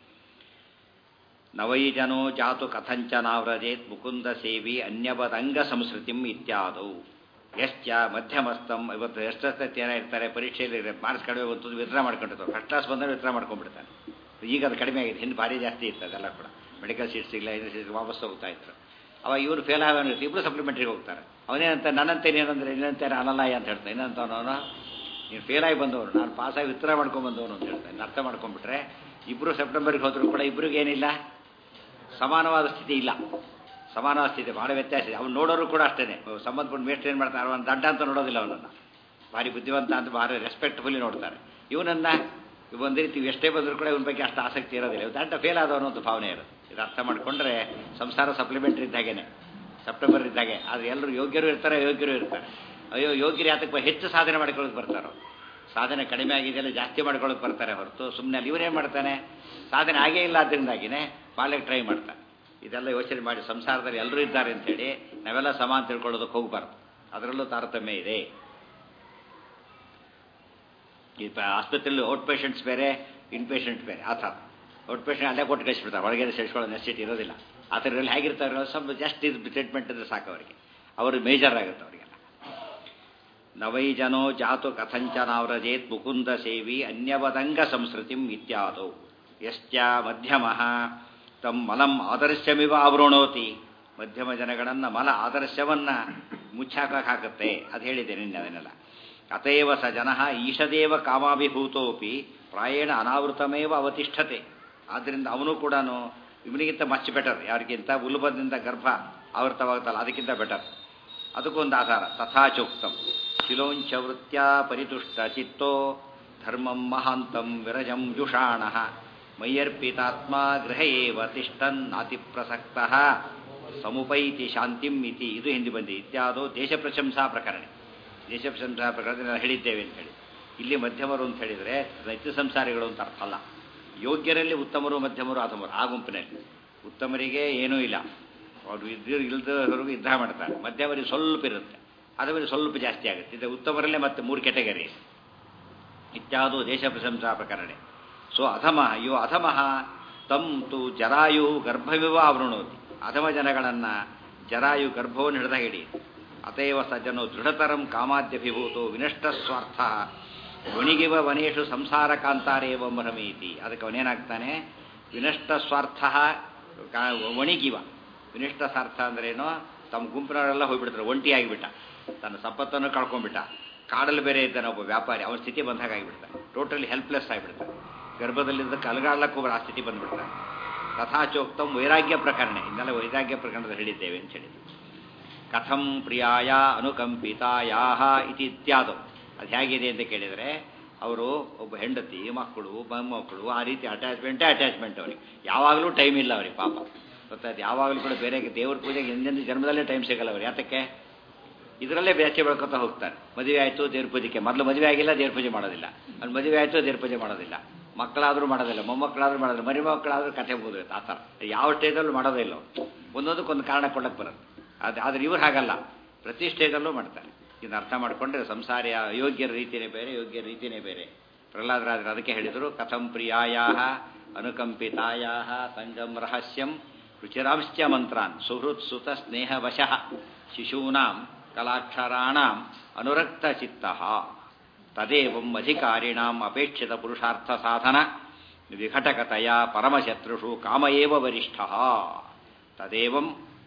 ನವೈ ಜನೋ ಜಾತು ಕಥಂಚನಾವ್ರಜೇತ್ ಮುಕುಂದ ಸೇವಿ ಅನ್ಯವದಂಗ ಸಂಸ್ಕೃತಿಂ ಇತ್ಯಾದವು ಎಶ್ಚ ಮಧ್ಯಮಸ್ತಂ ಇವತ್ತು ಎಷ್ಟೆಷ್ಟು ಜನ ಇರ್ತಾರೆ ಪರೀಕ್ಷೆಯಲ್ಲಿ ಮಾರ್ಕ್ಸ್ ಕಡಿಮೆ ಬಂತು ವಿತ್ಡ್ರಾ ಮಾಡ್ಕೊಂಡಿರ್ತಾರೆ ಫಸ್ಟ್ ಕ್ಲಾಸ್ ಬಂದರೆ ವಿತ್ಡ್ರಾ ಮಾಡ್ಕೊಂಡ್ಬಿಡ್ತಾನೆ ಈಗ ಅದು ಕಡಿಮೆ ಆಗಿದೆ ಹಿಂದೆ ಭಾರಿ ಜಾಸ್ತಿ ಇತ್ತು ಅದೆಲ್ಲ ಕೂಡ ಮೆಡಿಕಲ್ ಸೀಟ್ ಸಿಗಲ್ಲ ಇದು ಸೀಟ್ ವಾಪಸ್ ಹೋಗ್ತಾ ಇದ್ರು ಅವಾಗ ಇವರು ಫೇಲ್ ಆಗೋನು ಇಬ್ರು ಸಪ್ಲಿಮೆಂಟ್ರಿಗೆ ಹೋಗ್ತಾರೆ ಅವನೇನಂತ ನನ್ನಂತೆ ಏನಂದ್ರೆ ಇನ್ನಂತಾರೆ ಅನಲಾಯ ಅಂತ ಹೇಳ್ತಾನೆ ಏನಂತ ಅವನು ನೀನು ಫೇಲಾಗಿ ಬಂದವರು ನಾನು ಪಾಸಾಗಿ ವಿತ್ಡ್ರಾ ಮಾಡ್ಕೊಂಡ್ಬಂದವನು ಅಂತ ಹೇಳ್ತಾನೆ ಅರ್ಥ ಮಾಡ್ಕೊಂಡ್ಬಿಟ್ರೆ ಇಬ್ಬರು ಸೆಪ್ಟೆಂಬರ್ಗೆ ಹೋದ್ರು ಕೂಡ ಇಬ್ಬರಿಗೆ ಏನಿಲ್ಲ ಸಮಾನವಾದ ಸ್ಥಿತಿ ಇಲ್ಲ ಸಮಾನವಾದ ಸ್ಥಿತಿ ಭಾಳ ವ್ಯತ್ಯಾಸ ಇದೆ ಅವ್ನು ನೋಡೋರು ಕೂಡ ಅಷ್ಟೇ ಸಂಬಂಧಪಟ್ಟ ಮೇಸ್ಟ್ ಏನು ಮಾಡ್ತಾರೆ ಅವನು ದಡ್ಡ ಅಂತ ನೋಡೋದಿಲ್ಲ ಅವನನ್ನು ಭಾರಿ ಬುದ್ಧಿವಂತ ಅಂತ ಭಾರಿ ರೆಸ್ಪೆಕ್ಟ್ಫುಲ್ಲಿ ನೋಡ್ತಾರೆ ಇವನನ್ನ ಒಂದು ರೀತಿ ಎಷ್ಟೇ ಬಂದರೂ ಕೂಡ ಇವನ ಬಗ್ಗೆ ಅಷ್ಟು ಆಸಕ್ತಿ ಇರೋದಿಲ್ಲ ದಡ್ಡ ಫೇಲ್ ಆದವನು ಅಂತ ಭಾವನೆ ಇರುತ್ತೆ ಇದು ಅರ್ಥ ಮಾಡಿಕೊಂಡ್ರೆ ಸಂಸಾರ ಸಪ್ಲಿಮೆಂಟ್ರಿ ಇದ್ದಾಗೇನೆ ಸೆಪ್ಟೆಂಬರ್ ಇದ್ದಾಗೆ ಆದರೆ ಎಲ್ಲರೂ ಯೋಗ್ಯರು ಇರ್ತಾರೆ ಅಯೋಗ್ಯರು ಇರ್ತಾರೆ ಅಯ್ಯೋ ಯೋಗ್ಯರು ಯಾತಕ್ಕೆ ಹೆಚ್ಚು ಸಾಧನೆ ಮಾಡ್ಕೊಳ್ಳೋಕೆ ಬರ್ತಾರೋ ಸಾಧನೆ ಕಡಿಮೆ ಆಗಿದೆಯಲ್ಲ ಜಾಸ್ತಿ ಮಾಡ್ಕೊಳ್ಳೋಕೆ ಬರ್ತಾರೆ ಹೊರತು ಸುಮ್ಮನೆ ಅಲ್ಲಿ ಇವನೇನು ಮಾಡ್ತಾನೆ ಸಾಧನೆ ಆಗೇ ಇಲ್ಲ ಅದರಿಂದಾಗಿನೇ ಮಾಡ್ಲಿಕ್ಕೆ ಟ್ರೈ ಮಾಡ್ತಾನೆ ಇದೆಲ್ಲ ಯೋಚನೆ ಮಾಡಿ ಸಂಸಾರದಲ್ಲಿ ಎಲ್ಲರೂ ಇದ್ದಾರೆ ಅಂತೇಳಿ ನಾವೆಲ್ಲ ಸಮಾನ ತಿಳ್ಕೊಳ್ಳೋದಕ್ಕೆ ಹೋಗಬಾರ್ದು ಅದರಲ್ಲೂ ತಾರತಮ್ಯ ಇದೆ ಈ ಆಸ್ಪತ್ರೆಯಲ್ಲಿ ಔಟ್ ಪೇಷಂಟ್ಸ್ ಬೇರೆ ಇನ್ ಪೇಷಂಟ್ ಬೇರೆ ಆ ಥರ ಔಟ್ ಪೇಷಂಟ್ ಅಲ್ಲೇ ಕೊಟ್ಟು ಕಳಿಸ್ಬಿಡ್ತಾರೆ ಒಳಗೆ ಸೇರಿಸ್ಕೊಳ್ಳೋ ನೆಸಿಟಿ ಇರೋದಿಲ್ಲ ಆ ಥರದಲ್ಲಿ ಹೇಗಿರ್ತಾರೆ ಸ್ವಲ್ಪ ಜಾಸ್ಟ್ ಇದು ಟ್ರೀಟ್ಮೆಂಟ್ ಇದ್ರೆ ಸಾಕು ಅವರಿಗೆ ಅವರು ಮೇಜರ್ ಆಗುತ್ತೆ ಅವರಿಗೆಲ್ಲ ನವೈ ಜನೋ ಜಾತು ಕಥಂಚನಾವ್ರಜೇತ್ ಮುಕುಂದ ಸೇವಿ ಅನ್ಯವದಂಗ ಸಂಸ್ಕೃತಿಂ ಇತ್ಯಾದೌ ಯಶ್ಚ ಮಧ್ಯಮ ತಮ್ ಮಲಂ ಆದರ್ಶಮಿವ ಆವೃಣೋತಿ ಮಧ್ಯಮ ಜನಗಳನ್ನ ಮಲ ಆದರ್ಶವನ್ನ ಮುಚ್ಚಾಕಕ್ಕೆ ಹಾಕುತ್ತೆ ಅದು ಹೇಳಿದೆ ನಿನ್ನೆ ಅದನ್ನೆಲ್ಲ ಅತೇವ ಸ ಜನ ಈಶದೇವ ಕಾಮಾಭಿಭೂತೋಪಿ ಪ್ರಾಯೇಣ ಅನಾವೃತಮೇವ ಅವತಿಷ್ಠತೆ ಆದ್ದರಿಂದ ಅವನು ಕೂಡ ಇವನಿಗಿಂತ ಮಚ್ ಬೆಟರ್ ಯಾರಿಗಿಂತ ಉಲ್ಬದಿಂದ ಗರ್ಭ ಆವೃತವಾಗುತ್ತಲ್ಲ ಅದಕ್ಕಿಂತ ಬೆಟರ್ ಅದಕ್ಕೊಂದು ಆಧಾರ ತಥಾಚೋಕ್ತಂ ಶಿಲೋಂಚ ವೃತ್ಯ ಪರಿತುಷ್ಟ ಚಿತ್ತೋ ಧರ್ಮಂ ಮಹಾಂತಂ ವಿರಜಂ ಜುಷಾಣ ಮಯ್ಯರ್ಪಿತಾತ್ಮ ಗೃಹ ಏವ ತಿಷ್ಠನ್ ಅತಿಪ್ರಸಕ್ತ ಸಮುಪೈತಿ ಶಾಂತಿಂ ಇತಿ ಇದು ಹಿಂದೆ ಬಂದಿ ಇತ್ಯಾದೋ ದೇಶ ಪ್ರಶಂಸಾ ಪ್ರಕರಣ ದೇಶ ಪ್ರಶಂಸಾ ಪ್ರಕರಣ ಹೇಳಿದ್ದೇವೆ ಅಂತ ಹೇಳಿ ಇಲ್ಲಿ ಮಧ್ಯಮರು ಅಂತ ಹೇಳಿದರೆ ನೈತ್ಯ ಸಂಸಾರಿಗಳು ಅಂತ ಅರ್ಥ ಅಲ್ಲ ಯೋಗ್ಯರಲ್ಲಿ ಉತ್ತಮರು ಮಧ್ಯಮರು ಅಧಮರು ಆ ಗುಂಪಿನಲ್ಲಿ ಉತ್ತಮರಿಗೆ ಏನೂ ಇಲ್ಲ ಅವರು ಇದ್ದು ಇಲ್ಲದವರೆಗೂ ಯುದ್ಧ ಮಾಡ್ತಾರೆ ಮಧ್ಯಮರಿಗೆ ಸ್ವಲ್ಪ ಇರುತ್ತೆ ಅದರಲ್ಲಿ ಸ್ವಲ್ಪ ಜಾಸ್ತಿ ಆಗುತ್ತೆ ಇದು ಉತ್ತಮರಲ್ಲೇ ಮತ್ತೆ ಮೂರು ಕೆಟಗರಿ ಇತ್ಯಾದು ದೇಶ ಪ್ರಶಂಸಾ ಪ್ರಕರಣ ಸೊ ಅಧಮ ಯೋ ಅಧಮಃ ತಂ ತು ಜರಾಯು ಗರ್ಭವಿವ ಆವೃಣೋತಿ ಅಧಮ ಜನಗಳನ್ನು ಜರಾಯು ಗರ್ಭವನ್ನು ಹಿಡಿದ ಹಿಡಿ ಅತೇವ ಸಜ್ಜನೋ ದೃಢತರಂ ಕಾಮಾದ್ಯಭಿಭೂತೋ ವಿನಷ್ಟ ಸ್ವಾರ್ಥ ವಣಿಗಿವ ವನೇಶು ಸಂಸಾರ ಕಾಂತಾರೇವ ಬ್ರಹ್ಮೀತಿ ಅದಕ್ಕೆ ಅವನೇನಾಗ್ತಾನೆ ವಿನಷ್ಟ ಸ್ವಾರ್ಥ ವಣಿಗಿವ ವಿನಿಷ್ಟ ಸ್ವಾರ್ಥ ಅಂದ್ರೇನು ತಮ್ಮ ಗುಂಪಿನವರೆಲ್ಲ ಹೋಗ್ಬಿಡ್ತಾರೆ ಒಂಟಿಯಾಗಿಬಿಟ್ಟ ತನ್ನ ಸಂಪತ್ತನ್ನು ಕಳ್ಕೊಂಡ್ಬಿಟ್ಟ ಕಾಡಲ್ಲಿ ಬೇರೆ ಇದ್ದಾನೆ ಒಬ್ಬ ವ್ಯಾಪಾರಿ ಅವನ ಸ್ಥಿತಿ ಬಂದಾಗ ಆಗಿಬಿಡ್ತಾನೆ ಟೋಟಲಿ ಹೆಲ್ಪ್ಲೆಸ್ ಆಗಿಬಿಡ್ತಾನೆ ಗರ್ಭದಲ್ಲಿದ್ದ ಕಲಗಾಡ್ಲಕ್ಕೆ ಒಬ್ಬರು ಆ ಸ್ಥಿತಿ ಬಂದ್ಬಿಡ್ತಾನೆ ತಥಾಚೋಕ್ತಂ ವೈರಾಗ್ಯ ಪ್ರಕರಣ ಇನ್ನೆಲ್ಲ ವೈರಾಗ್ಯ ಪ್ರಕರಣದಲ್ಲಿ ಹೇಳಿದ್ದೇವೆ ಅಂತ ಹೇಳಿ ಕಥಂ ಪ್ರಿಯಾಯ ಅನುಕಂಪಿತಾಯಾ ಇತಿ ಇತ್ಯಾದು ಅದು ಹೇಗಿದೆ ಅಂತ ಕೇಳಿದರೆ ಅವರು ಒಬ್ಬ ಹೆಂಡತಿ ಮಕ್ಕಳು ಮೊಮ್ಮಕ್ಕಳು ಆ ರೀತಿ ಅಟ್ಯಾಚ್ಮೆಂಟೇ ಅಟ್ಯಾಚ್ಮೆಂಟ್ ಅವ್ರಿಗೆ ಯಾವಾಗಲೂ ಟೈಮ್ ಇಲ್ಲ ಅವ್ರಿಗೆ ಪಾಪ ಗೊತ್ತಾಯ್ತು ಯಾವಾಗಲೂ ಕೂಡ ಬೇರೆ ದೇವ್ರ ಪೂಜೆಗೆ ಎಂದೆಂದು ಜನ್ಮದಲ್ಲೇ ಟೈಮ್ ಸಿಗಲ್ಲ ಅವ್ರು ಯಾತಕ್ಕೆ ಇದರಲ್ಲೇ ಬೇಚೆ ಬೆಳ್ಕೊತಾ ಹೋಗ್ತಾರೆ ಮದುವೆ ಆಯಿತು ದೇವ್ರ ಪೂಜೆಗೆ ಮೊದಲು ಮದುವೆ ಆಗಿಲ್ಲ ದೇವ್ರ ಪೂಜೆ ಮಾಡೋದಿಲ್ಲ ಅಲ್ಲಿ ಮದುವೆ ಆಯಿತು ದೇವ್ರ ಪೂಜೆ ಮಾಡೋದಿಲ್ಲ ಮಕ್ಕಳಾದರೂ ಮಾಡೋದಿಲ್ಲ ಮೊಮ್ಮಕ್ಕಳಾದರೂ ಮಾಡೋದಿಲ್ಲ ಮರಿ ಮಕ್ಕಳಾದರೂ ಕಥೆ ಮುಗಿದೋಯ್ತು ಆ ಥರ ಯಾವ ಸ್ಟೇಜಲ್ಲೂ ಮಾಡೋದೇ ಇಲ್ಲ ಅವ್ರು ಒಂದೊಂದಕ್ಕೊಂದು ಕಾರಣ ಕೊಡಕ್ಕೆ ಬರೋದು ಅದು ಆದರೆ ಇವ್ರು ಹಾಗಲ್ಲ ಪ್ರತಿ ಸ್ಟೇಜಲ್ಲೂ ಮಾಡ್ತಾರೆ ಇದನ್ನ ಅರ್ಥ ಮಾಡಿಕೊಂಡ್ರೆ ಸಂಸಾರ ಅಯೋಗ್ಯರ ರೀತಿಯೇ ಬೇರೆ ಯೋಗ್ಯ ರೀತಿಯೇ ಬೇರೆ ಪ್ರಹ್ಲಾದರಾಜರು ಅದಕ್ಕೆ ಹೇಳಿದರು ಕಥಂ ಪ್ರಿಯಾಯಾ ಅನುಕಂಪಿತಾಯಾ ಸಂಗಮ್ ರಹಸ್ಯಂ ರುಚಿರಾಂಶ್ಚ ಮಂತ್ರಾನ್ ಸುಹೃತ್ ಸುತ ಸ್ನೇಹವಶಃ ಶಿಶೂನಾಂ ಕಲಾಕ್ಷರಾಣಾಂ ಅನುರಕ್ತ ಚಿತ್ತ ತದೇವಂ ಅಧಿಕಾರಿಣಾಂ ಅಪೇಕ್ಷಿತ ಪುರುಷಾರ್ಥ ಸಾಧನ ವಿಘಟಕತೆಯ ಪರಮಶತ್ರುಷು ಕಾಮಯೇವ ವರಿಷ್ಠ ತದೇವಂ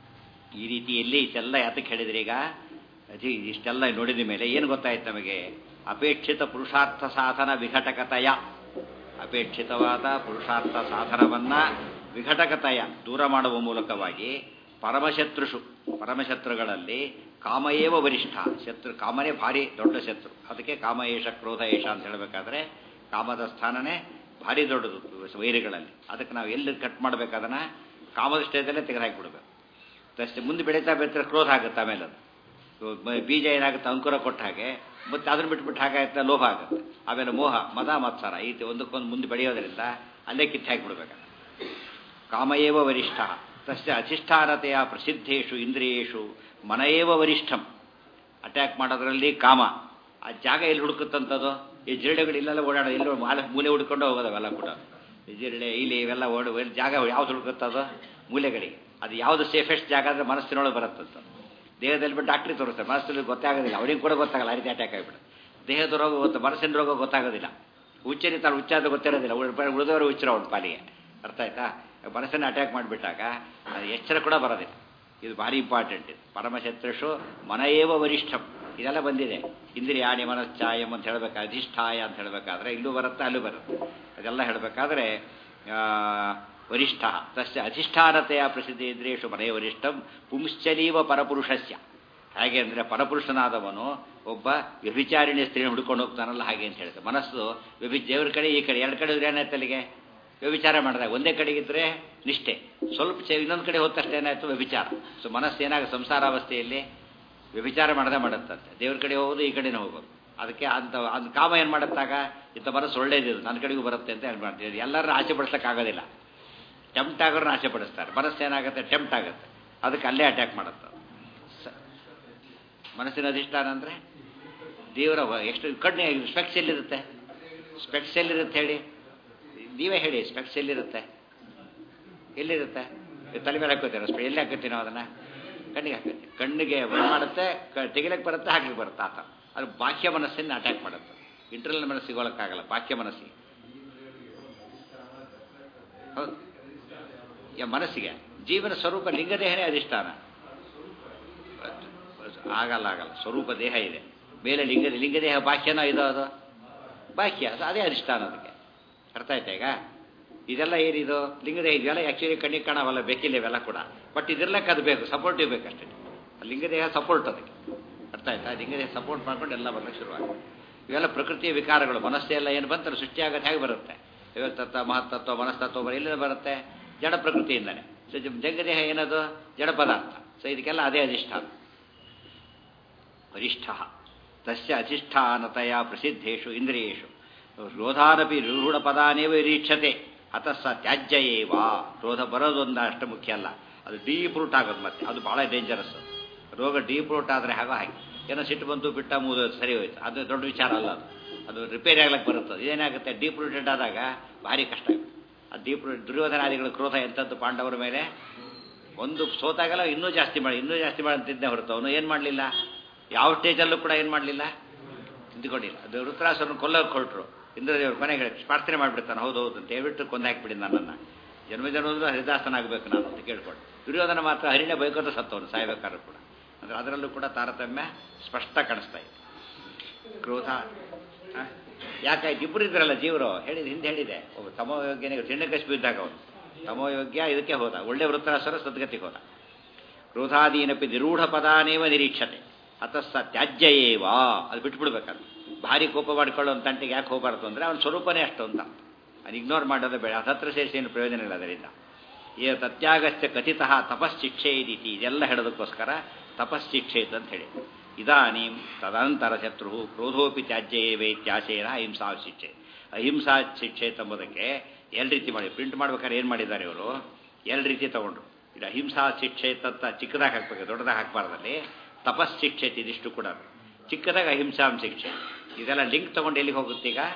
ಈ ರೀತಿಯಲ್ಲಿ ಇಷ್ಟೆಲ್ಲ ಯಾತಕ್ಕೆ ಹೇಳಿದ್ರಿ ಈಗ ಅಜಿ ಇಷ್ಟೆಲ್ಲ ನೋಡಿದ ಮೇಲೆ ಏನು ಗೊತ್ತಾಯ್ತು ನಮಗೆ ಅಪೇಕ್ಷಿತ ಪುರುಷಾರ್ಥ ಸಾಧನ ವಿಘಟಕತೆಯ ಅಪೇಕ್ಷಿತವಾದ ಪುರುಷಾರ್ಥ ಸಾಧನವನ್ನ ವಿಘಟಕತೆಯ ದೂರ ಮಾಡುವ ಮೂಲಕವಾಗಿ ಪರಮಶತ್ರುಷು ಪರಮಶತ್ರುಗಳಲ್ಲಿ ಕಾಮಯೇವ ವರಿಷ್ಠ ಶತ್ರು ಕಾಮನೇ ಭಾರಿ ದೊಡ್ಡ ಶತ್ರು ಅದಕ್ಕೆ ಕಾಮ ಏಷ ಕ್ರೋಧ ಏಷ ಅಂತ ಹೇಳಬೇಕಾದ್ರೆ ಕಾಮದ ಸ್ಥಾನನೇ ಭಾರಿ ದೊಡ್ಡದು ವೈರಿಗಳಲ್ಲಿ ಅದಕ್ಕೆ ನಾವು ಎಲ್ಲಿ ಕಟ್ ಮಾಡಬೇಕಾದನ್ನ ಕಾಮದ ಸ್ಟೇಜಲ್ಲೇ ತೆಗೆದುಹಾಕಿಬಿಡ್ಬೇಕು ಅಷ್ಟೇ ಮುಂದೆ ಬೆಳೀತಾ ಬೆಳೀತಾ ಕ್ರೋಧ ಆಗುತ್ತೆ ಆಮೇಲೆ ಅದು ಬೀಜ ಏನಾಗುತ್ತೆ ಅಂಕುರ ಕೊಟ್ಟ ಹಾಗೆ ಮತ್ತೆ ಅದನ್ನು ಬಿಟ್ಬಿಟ್ಟು ಹಾಗಾಗುತ್ತೆ ಲೋಭ ಆಗುತ್ತೆ ಆಮೇಲೆ ಮೋಹ ಮದ ಮತ್ಸರ ಈ ಒಂದಕ್ಕೊಂದು ಮುಂದೆ ಬೆಳೆಯೋದ್ರಿಂದ ಅಲ್ಲೇ ಕಿತ್ತು ಹಾಕಿಬಿಡ್ಬೇಕು ಕಾಮಯೇವ ವರಿಷ್ಠ ತಸ್ಯ ಅಧಿಷ್ಠಾನತೆಯ ಪ್ರಸಿದ್ಧೇಶು ಇಂದ್ರಿಯೇಶು ಮನಯೇವ ವರಿಷ್ಠಂ ಅಟ್ಯಾಕ್ ಮಾಡೋದ್ರಲ್ಲಿ ಕಾಮ ಆ ಜಾಗ ಎಲ್ಲಿ ಹುಡುಕುತ್ತಂಥದ್ದು ಈ ಜಿರಳೆಗಳು ಇಲ್ಲೆಲ್ಲ ಓಡಾಡೋ ಎಲ್ಲೋ ಮಾಲ ಮೂಲೆ ಹುಡ್ಕೊಂಡು ಹೋಗೋದು ಅವೆಲ್ಲ ಕೂಡ ಈ ಜಿರಳೆ ಇಲ್ಲಿ ಇವೆಲ್ಲ ಓಡ ಜಾಗ ಯಾವ್ದು ಹುಡುಕುತ್ತದೋ ಮೂಲೆಗಳಿಗೆ ಅದು ಯಾವುದು ಸೇಫೆಸ್ಟ್ ಜಾಗ ಅಂದರೆ ಮನಸ್ಸಿನೊಳಗೆ ಬರುತ್ತಂತ ದೇಹದಲ್ಲಿ ಬಿಟ್ಟು ಡಾಕ್ಟ್ರಿಗೆ ತೋರಿಸ್ತಾರೆ ಮನಸ್ಸಲ್ಲಿ ಗೊತ್ತಾಗೋದಿಲ್ಲ ಅವ್ರಿಗೆ ಕೂಡ ಗೊತ್ತಾಗಲ್ಲ ಆ ರೀತಿ ಅಟ್ಯಾಕ್ ಆಗಿಬಿಡು ದೇಹದ ರೋಗ ಗೊತ್ತ ಮನಸ್ಸಿನ ರೋಗ ಗೊತ್ತಾಗೋದಿಲ್ಲ ಹುಚ್ಚರಿ ತಾನು ಹುಚ್ಚಾದ ಗೊತ್ತಿರೋದಿಲ್ಲ ಉಳಿದವರು ಹುಚ್ಚರ ಅವ್ನ ಪಾಲಿಗೆ ಅರ್ಥ ಆಯ್ತಾ ಮನಸ್ಸನ್ನು ಅಟ್ಯಾಕ್ ಮಾಡಿಬಿಟ್ಟಾಗ ಅದು ಎಚ್ಚರ ಕೂಡ ಬರೋದಿಲ್ಲ ಇದು ಭಾರಿ ಇಂಪಾರ್ಟೆಂಟ್ ಇದು ಪರಮಶತ್ರುಷು ಮನಯೇವ ವರಿಷ್ಠಂ ಇದೆಲ್ಲ ಬಂದಿದೆ ಇಂದ್ರಿಯಾಣಿ ಮನಶ್ಚಾಯಂ ಅಂತ ಹೇಳಬೇಕಾದ್ರೆ ಅಧಿಷ್ಠಾಯ ಅಂತ ಹೇಳಬೇಕಾದ್ರೆ ಇಲ್ಲೂ ಬರುತ್ತೆ ಅಲ್ಲೂ ಬರುತ್ತೆ ಅದೆಲ್ಲ ಹೇಳಬೇಕಾದ್ರೆ ವರಿಷ್ಠ ತಸ್ಯ ಅಧಿಷ್ಠಾನತೆಯ ಪ್ರಸಿದ್ಧ ಇಂದ್ರಿಯೇಶು ಮನೆಯ ವರಿಷ್ಠಂ ಪುಂಶ್ಚಲೀವ ಪರಪುರುಷಸ್ಯ ಹಾಗೆ ಅಂದರೆ ಪರಪುರುಷನಾದವನು ಒಬ್ಬ ವ್ಯಭಿಚಾರಿಣಿ ಸ್ತ್ರೀನ ಹುಡ್ಕೊಂಡು ಹೋಗ್ತಾನಲ್ಲ ಹಾಗೆ ಅಂತ ಹೇಳ್ತಾರೆ ಮನಸ್ಸು ವ್ಯಭಿ ದೇವ್ರ ಕಡೆ ಈ ಕಡೆ ಎರಡು ಕಡೆ ಏನಾಯ್ತು ಅಲ್ಲಿಗೆ ವ್ಯಭಿಚಾರ ಮಾಡಿದಾಗ ಒಂದೇ ಕಡೆಗಿದ್ರೆ ನಿಷ್ಠೆ ಸ್ವಲ್ಪ ಚೆ ಇನ್ನೊಂದು ಕಡೆ ಹೋದ ತಕ್ಷಣ ಏನಾಯ್ತು ವ್ಯಭಿಚಾರ ಸೊ ಮನಸ್ಸು ಏನಾಗ ಸಂಸಾರಾವಸ್ಥೆಯಲ್ಲಿ ವ್ಯಭಿಚಾರ ಮಾಡದೆ ಮಾಡುತ್ತಂತೆ ದೇವ್ರ ಕಡೆ ಹೋಗೋದು ಈ ಕಡೆನೇ ಹೋಗೋದು ಅದಕ್ಕೆ ಅಂತ ಅದು ಕಾಮ ಏನು ಮಾಡುತ್ತಾಗ ಇಂಥ ಮನಸ್ಸು ಒಳ್ಳೇದಿದು ನನ್ನ ಕಡೆಗೂ ಬರುತ್ತೆ ಅಂತ ಏನು ಮಾಡ್ತೀವಿ ಎಲ್ಲರೂ ಆಸೆ ಪಡಿಸೋಕ್ಕಾಗೋದಿಲ್ಲ ಟೆಂಪ್ಟ್ ಆಗೋರನ್ನ ಆಸೆ ಪಡಿಸ್ತಾರೆ ಮನಸ್ಸು ಏನಾಗುತ್ತೆ ಟೆಂಪ್ಟ್ ಆಗುತ್ತೆ ಅದಕ್ಕೆ ಅಲ್ಲೇ ಅಟ್ಯಾಕ್ ಮಾಡುತ್ತೆ ಮನಸ್ಸಿನ ಅಧಿಷ್ಠಾನ ಅಂದರೆ ದೇವರ ಎಷ್ಟು ಕಣ್ಣು ಸ್ಪೆಕ್ಸ್ ಎಲ್ಲಿರುತ್ತೆ ಸ್ಪೆಕ್ಸ್ ಎಲ್ಲಿರುತ್ತೆ ಹೇಳಿ ನೀವೇ ಹೇಳಿ ಸ್ಪೆಕ್ಸ್ ಎಲ್ಲಿರುತ್ತೆ ಎಲ್ಲಿರುತ್ತೆ ತಲೆ ಮೇಲೆ ಹಾಕೋತೀರ ಸ್ಪೆ ಎಲ್ಲಿ ಹಾಕೋತೀವಿ ನಾವು ಅದನ್ನು ಕಣ್ಣಿಗೆ ಹಾಕೋತೀವಿ ಕಣ್ಣಿಗೆ ಮಾಡುತ್ತೆ ತೆಗಿಲಕ್ಕೆ ಬರುತ್ತೆ ಹಾಕ್ಲಿಕ್ಕೆ ಬರುತ್ತೆ ಆತ ಅದು ಬಾಹ್ಯ ಮನಸ್ಸನ್ನು ಅಟ್ಯಾಕ್ ಮಾಡುತ್ತೆ ಇಂಟರ್ನಲ್ ಮನಸ್ಸಿಗೆ ಹೋಗಕ್ಕಾಗಲ್ಲ ಬಾಹ್ಯ ಮನಸ್ಸಿಗೆ ಹೌದು ಯಾ ಮನಸ್ಸಿಗೆ ಜೀವನ ಸ್ವರೂಪ ಲಿಂಗದೇಹನೇ ಅಧಿಷ್ಠಾನ ಆಗಲ್ಲ ಆಗಲ್ಲ ಸ್ವರೂಪ ದೇಹ ಇದೆ ಮೇಲೆ ಲಿಂಗ ಲಿಂಗದೇಹ ಬಾಹ್ಯನ ಇದು ಅದು ಬಾಹ್ಯ ಅದು ಅದೇ ಅಧಿಷ್ಠಾನ ಅದಕ್ಕೆ ಅರ್ಥ ಆಯ್ತಾ ಈಗ ಇದೆಲ್ಲ ಏನಿದು ಲಿಂಗದೇಹ ಇದೆಲ್ಲ ಆ್ಯಕ್ಚುಲಿ ಕಣ್ಣಿಗೆ ಕಾಣವಲ್ಲ ಬೇಕಿಲ್ಲ ಇವೆಲ್ಲ ಕೂಡ ಬಟ್ ಇದೆಲ್ಲಕ್ಕೆ ಅದು ಬೇಕು ಸಪೋರ್ಟಿವ್ ಬೇಕಷ್ಟೇ ಲಿಂಗದೇಹ ಸಪೋರ್ಟ್ ಅದಕ್ಕೆ ಅರ್ಥ ಆಯ್ತಾ ಲಿಂಗದೇಹ ಸಪೋರ್ಟ್ ಮಾಡ್ಕೊಂಡು ಎಲ್ಲ ಬರಲಿಕ್ಕೆ ಶುರುವಾಗುತ್ತೆ ಇವೆಲ್ಲ ಪ್ರಕೃತಿಯ ವಿಕಾರಗಳು ಮನಸ್ಸೆಲ್ಲ ಏನು ಬಂತಾರೆ ಸೃಷ್ಟಿಯಾಗತ್ತೆ ಹೇಗೆ ಬರುತ್ತೆ ತತ್ವ ಮಹತ್ತತ್ವ ಮನಸ್ತತ್ವ ಬರ ಎಲ್ಲಿಂದ ಬರುತ್ತೆ ಜಡ ಪ್ರಕೃತಿಯಿಂದಲೇ ಸೊ ಜಂಗದೇಹ ಏನದು ಜಡ ಪದಾರ್ಥ ಸೊ ಇದಕ್ಕೆಲ್ಲ ಅದೇ ಅಧಿಷ್ಠಾನ ವರಿಷ್ಠ ತಸ್ಯ ಅಧಿಷ್ಠಾನತೆಯ ಪ್ರಸಿದ್ಧೇಶು ಇಂದ್ರಿಯೇಶು ಕ್ರೋಧಾನಪಿ ರೂಢಪದಾನೇವ ನಿರೀಕ್ಷತೆ ಅತಃ ಸ ತ್ಯಾಜ್ಯ ಏವ ಕ್ರೋಧ ಬರೋದೊಂದು ಅಷ್ಟು ಮುಖ್ಯ ಅಲ್ಲ ಅದು ಡೀಪ್ ರೂಟ್ ಆಗೋದು ಮತ್ತೆ ಅದು ಭಾಳ ಡೇಂಜರಸ್ ರೋಗ ಡೀಪ್ ರೂಟ್ ಆದರೆ ಹಾಗೋ ಹಾಗೆ ಏನೋ ಸಿಟ್ಟು ಬಂತು ಬಿಟ್ಟ ಮುಗಿದು ಸರಿ ಹೋಯ್ತು ಅದು ದೊಡ್ಡ ವಿಚಾರ ಅಲ್ಲ ಅದು ಅದು ರಿಪೇರಿ ಆಗ್ಲಿಕ್ಕೆ ಬರುತ್ತದೆ ಏನಾಗುತ್ತೆ ಡೀಪ್ ರೂಟೆಡ್ ಆದಾಗ ಭಾರಿ ಕಷ್ಟ ಆಗುತ್ತೆ ಆ ಡೀಪ್ ರೂಟ್ ದುರ್ಯೋಧನಾದಿಗಳ ಕ್ರೋಧ ಎಂಥದ್ದು ಪಾಂಡವರ ಮೇಲೆ ಒಂದು ಸೋತಾಗಲ್ಲ ಇನ್ನೂ ಜಾಸ್ತಿ ಮಾಡಿ ಇನ್ನೂ ಜಾಸ್ತಿ ಮಾಡಿ ಅಂತಿದ್ದೇ ಹೊರತು ಅವನು ಏನು ಮಾಡಲಿಲ್ಲ ಯಾವ ಸ್ಟೇಜಲ್ಲೂ ಕೂಡ ಏನು ಮಾಡಲಿಲ್ಲ ತಿದ್ದುಕೊಂಡಿಲ್ಲ ಅದು ವೃತ್ರಾಸರನ್ನು ಕೊಲ್ಲೋಕೆ ಹೊರಟರು ಇಂದ್ರದೇವರು ಕೊನೆಗೆ ಪ್ರಾರ್ಥನೆ ಮಾಡಿಬಿಡ್ತಾನೆ ಹೌದು ಹೌದು ಅಂತ ಹೇಳ್ಬಿಟ್ಟು ಕೊಂದು ಹಾಕಿಬಿಡಿ ನನ್ನನ್ನು ಜನ್ಮ ಜನ್ಮದಲ್ಲೂ ಹರಿದಾಸನಾಗಬೇಕು ನಾನು ಅಂತ ಕೇಳ್ಕೊಂಡು ದುರ್ಯೋಧನ ಮಾತ್ರ ಹರಿಣೆ ಬೈಕೋತ ಸತ್ತವನು ಸಾಯ್ಬೇಕಾದ್ರೂ ಕೂಡ ಅಂದರೆ ಅದರಲ್ಲೂ ಕೂಡ ತಾರತಮ್ಯ ಸ್ಪಷ್ಟ ಕಾಣಿಸ್ತಾ ಇದೆ ಕ್ರೋಧ ಯಾಕಾಯ್ತು ಇಬ್ಬರು ಇದ್ರಲ್ಲ ಜೀವರು ಹೇಳಿದ ಹಿಂದೆ ಹೇಳಿದೆ ಒಬ್ಬ ತಮೋಯೋಗ್ಯನಿಗೆ ಚಿಣ್ಣಕಶಿ ಬಿದ್ದಾಗ ಅವನು ತಮೋಯೋಗ್ಯ ಇದಕ್ಕೆ ಹೋದ ಒಳ್ಳೆ ವೃತ್ತಾಸರ ಸದ್ಗತಿಗೆ ಹೋದ ಕ್ರೋಧಾದೀನಪಿ ನಿರೂಢ ಪದಾನೇವ ನಿರೀಕ್ಷತೆ ಅತಸ್ಸ ತ್ಯಾಜ್ಯ ಏವ ಅದು ಬಿಟ್ಬಿಡ್ಬೇಕದು ಭಾರಿ ಕೋಪ ಮಾಡಿಕೊಳ್ಳೋ ತಂಟೆಗೆ ಯಾಕೆ ಹೋಗಬಾರ್ದು ಅಂದರೆ ಅವನ ಸ್ವರೂಪನೇ ಅಷ್ಟು ಅಂತ ಅದು ಇಗ್ನೋರ್ ಮಾಡೋದು ಬೇಡ ಹತ್ರ ಸೇರಿಸಿ ಏನು ಪ್ರಯೋಜನ ಇಲ್ಲ ಅದರಿಂದ ಏ ತತ್ಯಾಗಸ್ಯ ಕಥಿತ ತಪಶ್ಶಿಕ್ಷೆ ಇದೀತಿ ಇದೆಲ್ಲ ಹೇಳೋದಕ್ಕೋಸ್ಕರ ತಪಶ್ಶಿಕ್ಷೆ ಅಂತ ಹೇಳಿ ಇದಾನೀಂ ತದನಂತರ ಶತ್ರು ಕ್ರೋಧೋಪಿ ತ್ಯಾಜ್ಯ ಇತ್ಯಾಶೇನ ಅಹಿಂಸಾ ಶಿಕ್ಷೆ ಅಹಿಂಸಾ ಶಿಕ್ಷೆ ಎಂಬುದಕ್ಕೆ ಎರಡು ರೀತಿ ಮಾಡಿ ಪ್ರಿಂಟ್ ಮಾಡ್ಬೇಕಾದ್ರೆ ಏನು ಮಾಡಿದ್ದಾರೆ ಇವರು ಎರಡು ರೀತಿ ತಗೊಂಡ್ರು ಇದು ಅಹಿಂಸಾ ಶಿಕ್ಷೆ ತತ್ತ ಚಿಕ್ಕದಾಗಿ ಹಾಕ್ಬೇಕು ದೊಡ್ಡದಾಗಿ ಹಾಕ್ಬಾರ್ದಲ್ಲಿ ತಪಶ್ಶಿಕ್ಷೆ ಇದಿಷ್ಟು ಕೂಡ ಚಿಕ್ಕದಾಗ ಅಹಿಂಸಾಂ ಶಿಕ್ಷೆ ಇದೆಲ್ಲ ಲಿಂಕ್ ತಗೊಂಡು ಎಲ್ಲಿಗೆ ಹೋಗುತ್ತೆ ಈಗ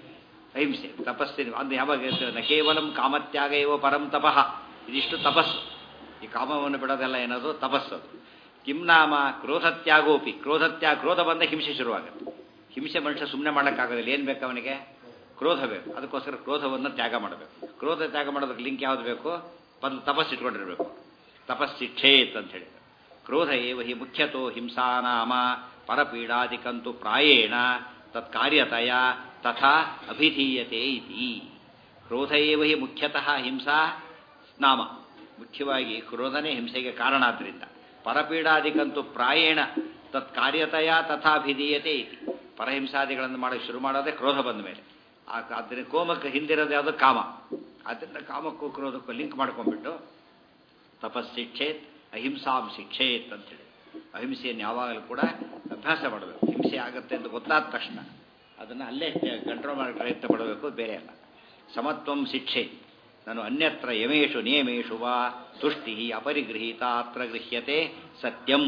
ಅಹಿಂಸೆ ತಪಸ್ಸಿನ ಅದು ಯಾವಾಗ ನ ಕೇವಲಂ ಕಾಮತ್ಯಾಗ ಇವ ಪರಂ ತಪಃ ಇದಿಷ್ಟು ತಪಸ್ಸು ಈ ಕಾಮವನ್ನು ಬಿಡೋದೆಲ್ಲ ಏನದು ತಪಸ್ಸು ಅದು ಕಿಂ ನಾಮ ಕ್ರೋಧತ್ಯಾಗೋಪಿ ಕ್ರೋಧತ್ಯಾಗ ಕ್ರೋಧ ಬಂದ ಹಿಂಸೆ ಶುರುವಾಗುತ್ತೆ ಹಿಂಸೆ ಮನುಷ್ಯ ಸುಮ್ಮನೆ ಮಾಡೋಕ್ಕಾಗೋದಿಲ್ಲ ಏನು ಬೇಕು ಅವನಿಗೆ ಕ್ರೋಧ ಬೇಕು ಅದಕ್ಕೋಸ್ಕರ ಕ್ರೋಧವನ್ನು ತ್ಯಾಗ ಮಾಡಬೇಕು ಕ್ರೋಧ ತ್ಯಾಗ ಮಾಡೋದಕ್ಕೆ ಲಿಂಕ್ ಯಾವುದು ಬೇಕು ಮೊದಲು ತಪಸ್ಸು ಇಟ್ಕೊಂಡಿರಬೇಕು ತಪಸ್ಸಿಕ್ಷೇತ್ ಅಂತ ಹೇಳಿ ಕ್ರೋಧ ಏವ ಹಿ ಮುಖ್ಯತೋ ಹಿಂಸಾನಾಮ ಪರಪೀಡಾದಿಕಂತು ಪ್ರಾಯೇಣ ತತ್ಕಾರ್ಯತಯ ತಥಾ ಅಭಿಧೀಯತೆ ಇತಿ ಕ್ರೋಧ ಏವ ಹಿ ಮುಖ್ಯತಃ ಹಿಂಸಾ ನಾಮ ಮುಖ್ಯವಾಗಿ ಕ್ರೋಧನೇ ಹಿಂಸೆಗೆ ಕಾರಣ ಆದ್ದರಿಂದ ಪರಪೀಡಾದಿಕಂತು ಪ್ರಾಯೇಣ ತತ್ಕಾರ್ಯತಯ ತಥಾಭಿಧೀಯತೆ ಇತಿ ಪರಹಿಂಸಾದಿಗಳನ್ನು ಮಾಡೋಕ್ಕೆ ಶುರು ಮಾಡೋದೇ ಕ್ರೋಧ ಬಂದ ಮೇಲೆ ಆದ್ದರಿಂದ ಕೋಮಕ್ಕೆ ಹಿಂದಿರೋದು ಯಾವುದು ಕಾಮ ಆದ್ದರಿಂದ ಕಾಮಕ್ಕೂ ಕ್ರೋಧಕ್ಕೂ ಲಿಂಕ್ ಮಾಡ್ಕೊಂಡ್ಬಿಟ್ಟು ತಪಸ್ಸಿಕ್ಷೇತ್ ಅಹಿಂಸಾಂ ಶಿಕ್ಷೇತ್ ಅಂತೇಳಿ ಅಹಿಂಸೆಯನ್ನು ಯಾವಾಗಲೂ ಕೂಡ ಅಭ್ಯಾಸ ಮಾಡಬೇಕು ಹಿಂಸೆ ಆಗುತ್ತೆ ಅಂತ ಗೊತ್ತಾದ ತಕ್ಷಣ ಅದನ್ನು ಅಲ್ಲೇ ಕಂಟ್ರೋಲ್ ಮಾಡಿ ಪ್ರಯತ್ನ ಪಡಬೇಕು ಬೇರೆ ಅಲ್ಲ ಸಮತ್ವಂ ಶಿಕ್ಷೆ ನಾನು ಅನ್ಯತ್ರ ಯಮೇಶು ನಿಯಮೇಶು ವಾ ತುಷ್ಟಿ ಅಪರಿಗೃಹೀತ ಅತ್ರ ಗೃಹ್ಯತೆ ಸತ್ಯಂ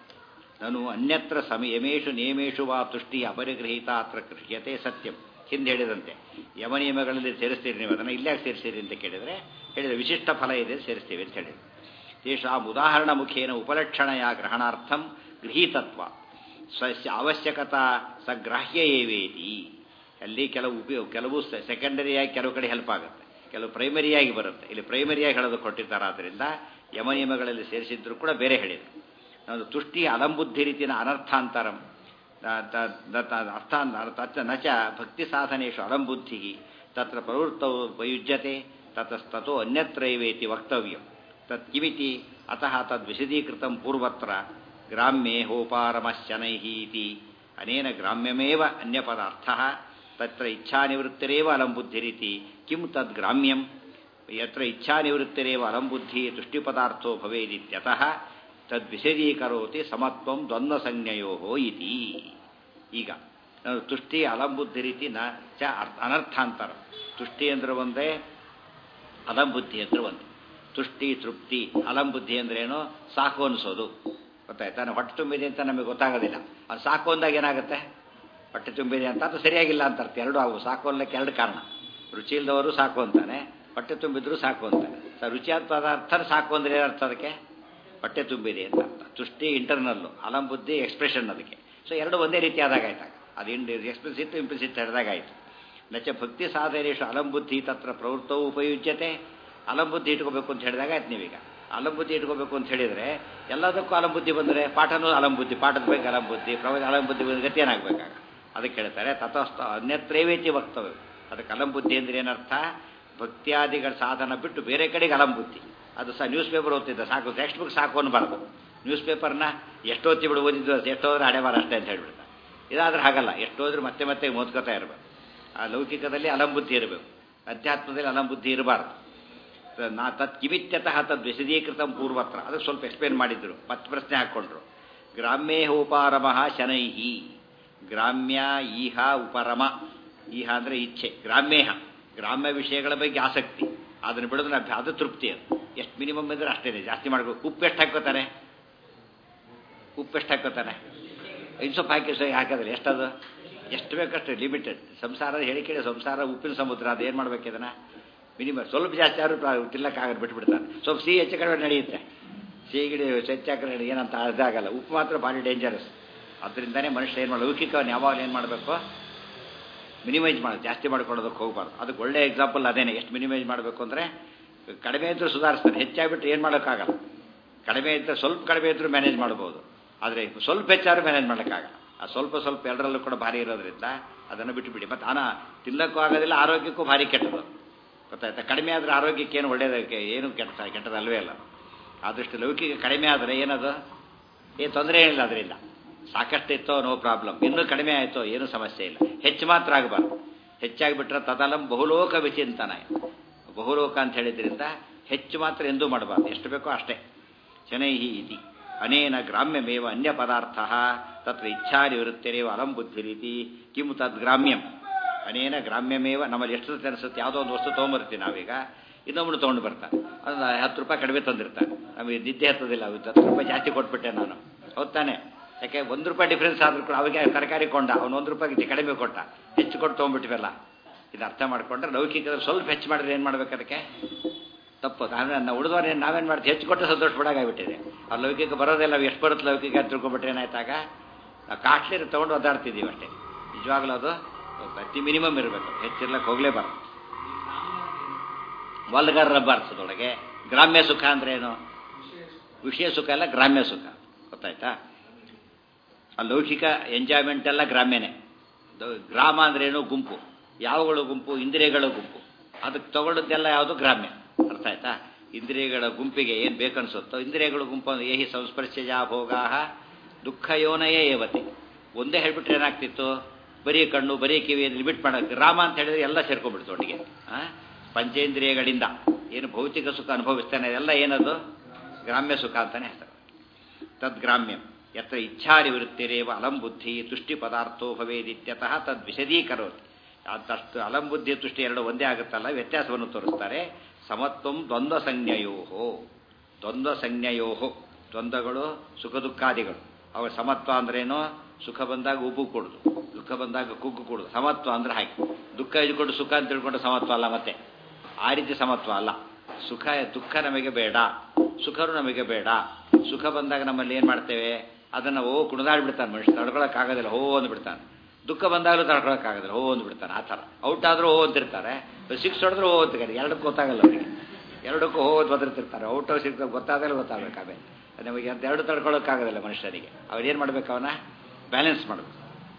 ನಾನು ಅನ್ಯತ್ರ ಸಮ ಯಮೇಶು ನಿಯಮೇಶು ವಾ ತುಷ್ಟಿ ಅಪರಿಗೃಹೀತ ಅತ್ರ ಗೃಹ್ಯತೆ ಸತ್ಯಂ ಹಿಂದೆ ಹೇಳಿದಂತೆ ಯಮ ನಿಯಮಗಳಲ್ಲಿ ಸೇರಿಸ್ತೀರಿ ನೀವು ಅದನ್ನು ಇಲ್ಲಾಗಿ ಸೇರಿಸ್ತೀರಿ ಅಂತ ಕೇಳಿದರೆ ಹೇಳಿದರೆ ವಿಶಿಷ್ಟ ಫಲ ಇದೆ ಸೇರಿಸ್ತೀವಿ ಅಂತ ಹೇಳಿದ್ರು ತೇಷಾಂ ಉದಾಹರಣ ಮುಖೇನ ಉಪಲಕ್ಷಣೆಯ ಗ್ರಹಣಾರ್ಥಂ ಗೃಹೀತತ್ವ ಸ್ವಸ್ಯ ಅವಶ್ಯಕತಾ ಸಗ್ರಾಹ್ಯ ಏವೇತಿ ಅಲ್ಲಿ ಕೆಲವು ಉಪಯೋಗ ಕೆಲವು ಸೆಕೆಂಡರಿಯಾಗಿ ಕೆಲವು ಕಡೆ ಹೆಲ್ಪ್ ಆಗುತ್ತೆ ಕೆಲವು ಪ್ರೈಮರಿಯಾಗಿ ಬರುತ್ತೆ ಇಲ್ಲಿ ಪ್ರೈಮರಿಯಾಗಿ ಹೇಳೋದು ಕೊಟ್ಟಿದ್ದಾರೆ ಆದ್ದರಿಂದ ಯಮ ನಿಯಮಗಳಲ್ಲಿ ಸೇರಿಸಿದ್ರು ಕೂಡ ಬೇರೆ ಹೇಳಿದರು ನಾವು ತುಷ್ಟಿ ಅಲಂಬುದ್ಧಿ ರೀತಿಯ ಅನರ್ಥಾಂತರಂ ಅರ್ಥ ನಚ ಭಕ್ತಿ ಸಾಧನೇಶು ಅಲಂಬುದ್ಧಿ ತತ್ರ ಪ್ರವೃತ್ತವು ಪ್ರಯುಜ್ಯತೆ ತತಸ್ತೋ ಅನ್ಯತ್ರೈವೇತಿ ವಕ್ತವ್ಯಂ ತತ್ ಕಿಮಿತಿ ಅತಃ ತದ್ವಿಶದೀಕೃತಂ ಪೂರ್ವತ್ರ ಗ್ರಾಮ್ಯೇ ಹೋಪಾರಮಶ್ಚನೈಃ ಇತಿ ಅನೇನ ಗ್ರಾಮ್ಯಮೇವ ಅನ್ಯಪದಾರ್ಥಃ ತತ್ರ ಇಚ್ಛಾನಿವೃತ್ತಿರೇವ ಅಲಂಬುದ್ಧಿರಿತಿ ಕಿಂ ತದ್ ಗ್ರಾಮ್ಯಂ ಯತ್ರ ಇಚ್ಛಾನಿವೃತ್ತಿರೇವ ಅಲಂಬುದ್ಧಿ ತುಷ್ಟಿಪದಾರ್ಥೋ ಭವೇದಿತ್ಯತಃ ತದ್ವಿಶದೀಕರೋತಿ ಸಮತ್ವಂ ದ್ವಂದ್ವಸಂಜ್ಞಯೋ ಇತಿ ಈಗ ತುಷ್ಟಿ ಅಲಂಬುದ್ಧಿ ರೀತಿ ನ ಚ ಅನರ್ಥಾಂತರ ತುಷ್ಟಿ ಅಂದ್ರೆ ಒಂದೇ ಅಲಂಬುದ್ಧಿ ಅಂದ್ರೆ ಒಂದು ತುಷ್ಟಿ ತೃಪ್ತಿ ಅಲಂಬುದ್ಧಿ ಅಂದ್ರೇನು ಸಾಕು ಅನಿಸೋದು ಗೊತ್ತಾಯ್ತಾ ನಾನು ಹೊಟ್ಟೆ ತುಂಬಿದೆ ಅಂತ ನಮಗೆ ಗೊತ್ತಾಗೋದಿಲ್ಲ ಅದು ಸಾಕು ಅಂದಾಗ ಏನಾಗುತ್ತೆ ಹೊಟ್ಟೆ ತುಂಬಿದೆ ಅಂತ ಅದು ಸರಿಯಾಗಿಲ್ಲ ಅಂತ ಅರ್ಥ ಎರಡು ಅವು ಸಾಕು ಅನ್ನಕ್ಕೆ ಎರಡು ಕಾರಣ ರುಚಿ ಇಲ್ಲದವರು ಸಾಕು ಅಂತಾನೆ ಹೊಟ್ಟೆ ತುಂಬಿದ್ರು ಸಾಕು ಅಂತಾನೆ ರುಚಿಯಾದ ಪದಾರ್ಥ ಸಾಕು ಅಂದ್ರೆ ಏನರ್ಥ ಅದಕ್ಕೆ ಹೊಟ್ಟೆ ತುಂಬಿದೆ ಅಂತ ಅರ್ಥ ತುಷ್ಟಿ ಇಂಟರ್ನಲ್ಲು ಅಲಂಬುದ್ಧಿ ಎಕ್ಸ್ಪ್ರೆಷನ್ ಅದಕ್ಕೆ ಸೊ ಎರಡು ಒಂದೇ ರೀತಿ ಆದಾಗ ಆಯ್ತಾಗ ಅದು ಇಂಡಿ ಎಕ್ಸ್ಪ್ರೆಸಿಟ್ ಇಂಪ್ಲಿಸಿಟ್ ಹಿಡಿದಾಗ ಆಯಿತು ನಚ ಭಕ್ತಿ ಸಾಧನೇಶು ಅಲಂಬುದ್ಧಿ ತತ್ರ ಪ್ರವೃತ್ತವು ಉಪಯುಜ್ಯತೆ ಅಲಂಬುದ್ಧಿ ಇಟ್ಕೋಬೇಕು ಅಂತ ಹೇಳಿದಾಗ ಆಯ್ತು ನೀವೀಗ ಅಲಂಬುದ್ಧಿ ಇಟ್ಕೋಬೇಕು ಅಂತ ಹೇಳಿದರೆ ಎಲ್ಲದಕ್ಕೂ ಅಲಂಬುದ್ಧಿ ಬಂದರೆ ಪಾಠನೂ ಅಲಂಬುದ್ಧಿ ಪಾಠದ ಬಗ್ಗೆ ಅಲಂಬುದ್ಧಿ ಪ್ರವಚನ ಅಲಂಬುದ್ಧಿ ಬಂದ್ರೆ ಗತಿ ಏನಾಗಬೇಕಾಗ ಅದಕ್ಕೆ ಹೇಳ್ತಾರೆ ತಥಸ್ಥ ಅನ್ಯತ್ರೈವೇತಿ ವಕ್ತವ್ಯ ಅದಕ್ಕೆ ಅಲಂಬುದ್ಧಿ ಅಂದ್ರೆ ಏನರ್ಥ ಭಕ್ತಿಯಾದಿಗಳ ಸಾಧನ ಬಿಟ್ಟು ಬೇರೆ ಕಡೆಗೆ ಅಲಂಬುದ್ಧಿ ಅದು ಸಹ ನ್ಯೂಸ್ ಪೇಪರ್ ಓದ್ತಿದ್ದ ಸಾಕು ಟೆಕ್ಸ್ಟ್ ಬುಕ್ ಸಾಕು ಅನ್ಬಾರ್ದು ನ್ಯೂಸ್ ಪೇಪರ್ನ ಎಷ್ಟೊತ್ತಿ ಬಿಡು ಓದಿದ್ದು ಎಷ್ಟೋದ್ರೆ ಹಣೆಬಾರ ಅಷ್ಟೇ ಅಂತ ಹೇಳ್ಬಿಡ್ತಾರೆ ಇದಾದ್ರೆ ಹಾಗಲ್ಲ ಎಷ್ಟೋದ್ರೆ ಮತ್ತೆ ಮತ್ತೆ ಓದ್ಕೋತಾ ಇರಬೇಕು ಆ ಲೌಕಿಕದಲ್ಲಿ ಅಲಂಬುದ್ಧಿ ಇರಬೇಕು ಅಧ್ಯಾತ್ಮದಲ್ಲಿ ಅಲಂಬುದ್ಧಿ ಇರಬಾರ್ದು ನಾ ತತ್ ಕಿಮಿತ್ಯತಃ ತದ್ ವಿಶದೀಕೃತ ಪೂರ್ವತ್ರ ಅದಕ್ಕೆ ಸ್ವಲ್ಪ ಎಕ್ಸ್ಪ್ಲೇನ್ ಮಾಡಿದ್ರು ಮತ್ತೆ ಪ್ರಶ್ನೆ ಹಾಕ್ಕೊಂಡ್ರು ಗ್ರಾಮ್ಯೇ ಉಪಾರಮಃ ಶನೈಹಿ ಗ್ರಾಮ್ಯ ಈಹ ಉಪರಮ ಈಹ ಅಂದರೆ ಇಚ್ಛೆ ಗ್ರಾಮ್ಯೇಹ ಗ್ರಾಮ್ಯ ವಿಷಯಗಳ ಬಗ್ಗೆ ಆಸಕ್ತಿ ಅದನ್ನು ಬಿಡೋದ್ರೆ ಅಭ್ಯ- ಅದು ತೃಪ್ತಿ ಅದು ಎಷ್ಟು ಮಿನಿಮಮ್ ಇದ್ರೆ ಅಷ್ಟೇ ಜಾಸ್ತಿ ಮಾಡ್ಬೇಕು ಉಪ್ಪು ಎಷ್ಟು ಹಾಕೋತಾರೆ ಉಪ್ಪು ಎಷ್ಟು ಹಾಕೋತಾನೆ ಇನ್ನು ಸ್ವಲ್ಪ ಹಾಕಿ ಸಹ ಹಾಕಿದ್ರೆ ಎಷ್ಟದು ಎಷ್ಟು ಬೇಕಷ್ಟು ಲಿಮಿಟೆಡ್ ಸಂಸಾರದ ಹೇಳಿ ಕೇಳಿ ಸಂಸಾರ ಉಪ್ಪಿನ ಸಮುದ್ರ ಅದು ಏನು ಮಾಡ್ಬೇಕು ಇದನ್ನ ಮಿನಿಮಮ್ ಸ್ವಲ್ಪ ಜಾಸ್ತಿ ಆದ್ರೂ ತಿನ್ನಕ್ಕಾಗಲ್ಲ ಬಿಟ್ಬಿಡ್ತಾರೆ ಸ್ವಲ್ಪ ಸಿಹಿ ಹೆಚ್ಚು ಕಡಿಮೆ ನಡೆಯುತ್ತೆ ಸಿಹಿ ಗಿಡ ಹೆಚ್ಚಾಕಡೆ ಏನಂತ ಅದಾಗಲ್ಲ ಉಪ್ಪು ಮಾತ್ರ ಭಾರಿ ಡೇಂಜರಸ್ ಅದರಿಂದನೇ ಮನುಷ್ಯ ಏನು ಮಾಡಿ ಲೌಕಿಕವನ್ನು ಯಾವಾಗಲೂ ಏನು ಮಾಡಬೇಕು ಮಿನಿಮೈಸ್ ಮಾಡೋದು ಜಾಸ್ತಿ ಮಾಡ್ಕೊಳ್ಳೋದಕ್ಕೆ ಹೋಗ್ಬಾರ್ದು ಅದಕ್ಕೆ ಒಳ್ಳೆ ಎಕ್ಸಾಂಪಲ್ ಅದೇನೆ ಎಷ್ಟು ಮಿನಿಮೈಸ್ ಮಾಡಬೇಕು ಅಂದರೆ ಕಡಿಮೆ ಇದ್ದರೂ ಸುಧಾರಿಸ್ತಾರೆ ಹೆಚ್ಚಾಗ್ಬಿಟ್ರೆ ಏನು ಮಾಡೋಕ್ಕಾಗಲ್ಲ ಕಡಿಮೆ ಇದ್ದರೆ ಸ್ವಲ್ಪ ಕಡಿಮೆ ಇದ್ದರೂ ಮ್ಯಾನೇಜ್ ಮಾಡ್ಬೋದು ಆದರೆ ಸ್ವಲ್ಪ ಹೆಚ್ಚಾದ್ರೂ ಮ್ಯಾನೇಜ್ ಮಾಡೋಕ್ಕಾಗಲ್ಲ ಆ ಸ್ವಲ್ಪ ಸ್ವಲ್ಪ ಎಲ್ಲರಲ್ಲೂ ಕೂಡ ಭಾರಿ ಇರೋದ್ರಿಂದ ಅದನ್ನು ಬಿಟ್ಟುಬಿಡಿ ಮತ್ತು ಅನ ತಿನ್ನಕ್ಕೂ ಆಗೋದಿಲ್ಲ ಆರೋಗ್ಯಕ್ಕೂ ಭಾರಿ ಕೆಟ್ಟದು ಗೊತ್ತಾಯ್ತಾ ಕಡಿಮೆ ಆದರೆ ಆರೋಗ್ಯಕ್ಕೆ ಏನು ಒಳ್ಳೆಯದಕ್ಕೆ ಏನು ಕೆಟ್ಟ ಕೆಟ್ಟದಲ್ವೇ ಅಲ್ಲ ಆದಷ್ಟು ಲೌಕಿಕ ಕಡಿಮೆ ಆದರೆ ಏನದು ಏನು ತೊಂದರೆ ಏನಿಲ್ಲ ಅದರಿಂದ ಸಾಕಷ್ಟು ಇತ್ತೋ ನೋ ಪ್ರಾಬ್ಲಮ್ ಇನ್ನೂ ಕಡಿಮೆ ಆಯಿತೋ ಏನೂ ಸಮಸ್ಯೆ ಇಲ್ಲ ಹೆಚ್ಚು ಮಾತ್ರ ಆಗಬಾರ್ದು ಹೆಚ್ಚಾಗಿಬಿಟ್ರೆ ತದಲಂ ಬಹುಲೋಕ ವಿಚಿಂತನ ಬಹುಲೋಕ ಅಂತ ಹೇಳಿದ್ರಿಂದ ಹೆಚ್ಚು ಮಾತ್ರ ಎಂದೂ ಮಾಡಬಾರ್ದು ಎಷ್ಟು ಬೇಕೋ ಅಷ್ಟೇ ಶನೈಹಿ ಇತಿ ಅನೇನ ಗ್ರಾಮ್ಯಮೇವ ಅನ್ಯ ಪದಾರ್ಥ ತತ್ರ ಇಚ್ಛಾ ನಿವೃತ್ತಿರೇವ ಅಲಂ ಬುದ್ಧಿರೀತಿ ಕಿಂ ತದ್ ಗ್ರಾಮ್ಯಂ ಅನೇನ ಗ್ರಾಮ್ಯಮೇವ ನಮ್ಮಲ್ಲಿ ಎಷ್ಟು ಸತಿ ಅನಿಸುತ್ತೆ ಯಾವುದೋ ಒಂದು ವಸ್ತು ತೊಗೊಂಬರ್ತೀವಿ ನಾವೀಗ ಇನ್ನೊಬ್ಬನು ತೊಗೊಂಡು ಬರ್ತಾನೆ ಅದು ಹತ್ತು ರೂಪಾಯಿ ಕಡಿಮೆ ತಂದಿರ್ತಾನೆ ನಮಗೆ ನಿದ್ದೆ ಹತ್ತೋದಿಲ್ಲ ಅವತ್ತು ಹತ್ತು ರೂಪಾಯಿ ಜಾಸ್ತಿ ಕೊಟ್ಬಿಟ್ಟೆ ನಾನು ಹೌದ್ ತಾನೆ ಯಾಕೆ ಒಂದು ರೂಪಾಯಿ ಡಿಫ್ರೆನ್ಸ್ ಆದ್ರೂ ಕೂಡ ಅವಾಗ ತರಕಾರಿ ಕೊಂಡ ಅವ್ನು ಒಂದು ರೂಪಾಯಿ ಕಡಿಮೆ ಕೊಟ್ಟ ಹೆಚ್ಚು ಕೊಟ್ಟು ತೊಗೊಂಡ್ಬಿಟ್ಟಿವಲ್ಲ ಇದು ಅರ್ಥ ಮಾಡ್ಕೊಂಡ್ರೆ ಲೌಕಿಕದಲ್ಲಿ ಸ್ವಲ್ಪ ಹೆಚ್ಚು ಮಾಡಿದ್ರೆ ಏನು ಮಾಡ್ಬೇಕು ಅದಕ್ಕೆ ತಪ್ಪು ನಾನು ನಾವು ಉಳಿದವ್ರು ನಾವೇನು ಮಾಡ್ತೀವಿ ಹೆಚ್ಚು ಕೊಟ್ಟು ಸಂತೋಷ ಪಡಾಗಾಗ್ಬಿಟ್ಟಿದೆ ಆ ಲೌಕಿಕ ಬರೋದೆಲ್ಲ ನಾವು ಎಷ್ಟು ಬರುತ್ತೆ ಲೌಕಿಕ ಅಂತ ತಿಳ್ಕೊಂಬಿಟ್ರೆ ಏನಾಯ್ತಾಗ ನಾವು ಕಾಸ್ಟ್ಲಿ ತೊಗೊಂಡು ಒದ್ದಾಡ್ತಿದ್ದೀವಿ ಅಷ್ಟೇ ನಿಜವಾಗ್ಲೂ ಅದು ಅತಿ ಮಿನಿಮಮ್ ಇರಬೇಕು ಹೆಚ್ಚಿರ್ಲಕ್ಕೆ ಹೋಗಲೇಬಾರ್ದು ವಲ್ಗರ್ ಬಾರಿಸೋದೊಳಗೆ ಗ್ರಾಮ್ಯ ಸುಖ ಅಂದ್ರೆ ಏನು ವಿಷಯ ಸುಖ ಅಲ್ಲ ಗ್ರಾಮ್ಯ ಸುಖ ಗೊತ್ತಾಯ್ತಾ ಆ ಲೌಕಿಕ ಎಂಜಾಯ್ಮೆಂಟ್ ಎಲ್ಲ ಗ್ರಾಮ್ಯನೇ ದ- ಗ್ರಾಮ ಅಂದ್ರೆ ಏನು ಗುಂಪು ಯಾವಗಳು ಗುಂಪು ಇಂದ್ರಿಯಗಳ ಗುಂಪು ಅದಕ್ಕೆ ತಗೊಳ್ಳೋದೆಲ್ಲ ಯಾವುದು ಗ್ರಾಮ್ಯ ಅರ್ಥ ಆಯ್ತಾ ಇಂದ್ರಿಯಗಳ ಗುಂಪಿಗೆ ಏನು ಬೇಕನ್ಸುತ್ತೋ ಇಂದ್ರಿಯಗಳ ಗುಂಪು ಅಂದ್ರೆ ಏಹಿ ಸಂಸ್ಪರ್ಶಜ ಭೋಗಾ ದುಃಖ ಯೋನಯೇ ಏವತಿ ಒಂದೇ ಹೇಳ್ಬಿಟ್ರೆ ಏನಾಗ್ತಿತ್ತು ಬರೀ ಕಣ್ಣು ಬರೀ ಕಿವಿ ಲಿಮಿಟ್ ಮಾಡೋ ಗ್ರಾಮ ಅಂತ ಹೇಳಿದ್ರೆ ಎಲ್ಲ ಸೇರ್ಕೊಂಡ್ಬಿಡ್ತು ಒಟ್ಟಿಗೆ ಆ? ಪಂಚೇಂದ್ರಿಯಗಳಿಂದ ಏನು ಭೌತಿಕ ಸುಖ ಅನುಭವಿಸ್ತಾನೆ ಎಲ್ಲ ಏನದು ಗ್ರಾಮ್ಯ ಸುಖ ಅಂತಾನೆ ಹೆಸರು ತದ್ಗ್ರಾಮ್ಯಂ ಯತ್ರ ಇಚ್ಛಾ ನಿವೃತ್ತಿರೇವ ಅಲಂಬುದ್ಧಿ ತುಷ್ಟಿ ಪದಾರ್ಥೋ ಭವೇದಿತ್ಯತಃ ತದ್ ವಿಶದೀಕರೋತಿ ಅದಷ್ಟು ಅಲಂಬುದ್ಧಿ ತುಷ್ಟಿ ಎರಡು ಒಂದೇ ಆಗುತ್ತಲ್ಲ ವ್ಯತ್ಯಾಸವನ್ನು ತೋರಿಸ್ತಾರೆ ಸಮತ್ವಂ ದ್ವಂದ್ವ ಸಂಜ್ಞೆಯೋ ದ್ವಂದ್ವ ಸಂಜ್ಞೆಯೋ ದ್ವಂದ್ವಗಳು ಸುಖ ದುಃಖಾದಿಗಳು ಅವ ಸಮತ್ವ ಅಂದ್ರೇನು ಸುಖ ಬಂದಾಗ ಉಬ್ಬು ಕೊಡುದು ದುಃಖ ಬಂದಾಗ ಕುಗ್ಗು ಕೊಡುದು ಸಮತ್ವ ಅಂದ್ರೆ ಹಾಗೆ ದುಃಖ ಇದ್ಕೊಂಡು ಸುಖ ಅಂತ ತಿಳ್ಕೊಂಡು ಸಮತ್ವ ಅಲ್ಲ ಮತ್ತೆ ಆ ರೀತಿ ಸಮತ್ವ ಅಲ್ಲ ಸುಖ ದುಃಖ ನಮಗೆ ಬೇಡ ಸುಖರು ನಮಗೆ ಬೇಡ ಸುಖ ಬಂದಾಗ ನಮ್ಮಲ್ಲಿ ಏನು ಮಾಡ್ತೇವೆ ಅದನ್ನು ಓ ಕುಣಿದಾಡ್ಬಿಡ್ತಾನೆ ಮನುಷ್ಯ ತಡ್ಕೊಳಕ್ಕಾಗೋದಿಲ್ಲ ಹೋ ಅಂದ್ಬಿಡ್ತಾನೆ ದುಃಖ ಬಂದಾಗಲೂ ತಡ್ಕೊಳಕ್ಕಾಗೋದಿಲ್ಲ ಹೋ ಅಂದ್ಬಿಡ್ತಾನೆ ಆ ಥರ ಔಟ್ ಆದರೂ ಹೋ ಅಂತಿರ್ತಾರೆ ಸಿಕ್ಸ್ ಹೊಡೆದ್ರು ಹೋ ಅಂತಾರೆ ಎರಡಕ್ಕೂ ಗೊತ್ತಾಗಲ್ಲ ಅವರಿಗೆ ಎರಡಕ್ಕೂ ಹೋ ಅಂತ ಬದರ್ತಿರ್ತಾರೆ ಔಟ್ ಸಿಕ್ಸ್ ಗೊತ್ತಾಗಲ್ಲ ಗೊತ್ತಾಗಬೇಕಾದ್ರೆ ನಮಗೆ ಅಂತ ಎರಡು ತಡ್ಕೊಳಕ್ಕಾಗೋದಿಲ್ಲ ಮನುಷ್ಯನಿಗೆ ಅವ್ರೇನು ಮಾಡ್ಬೇಕು ಅವನ ಬ್ಯಾಲೆನ್ಸ್ ಮಾಡಬೇಕು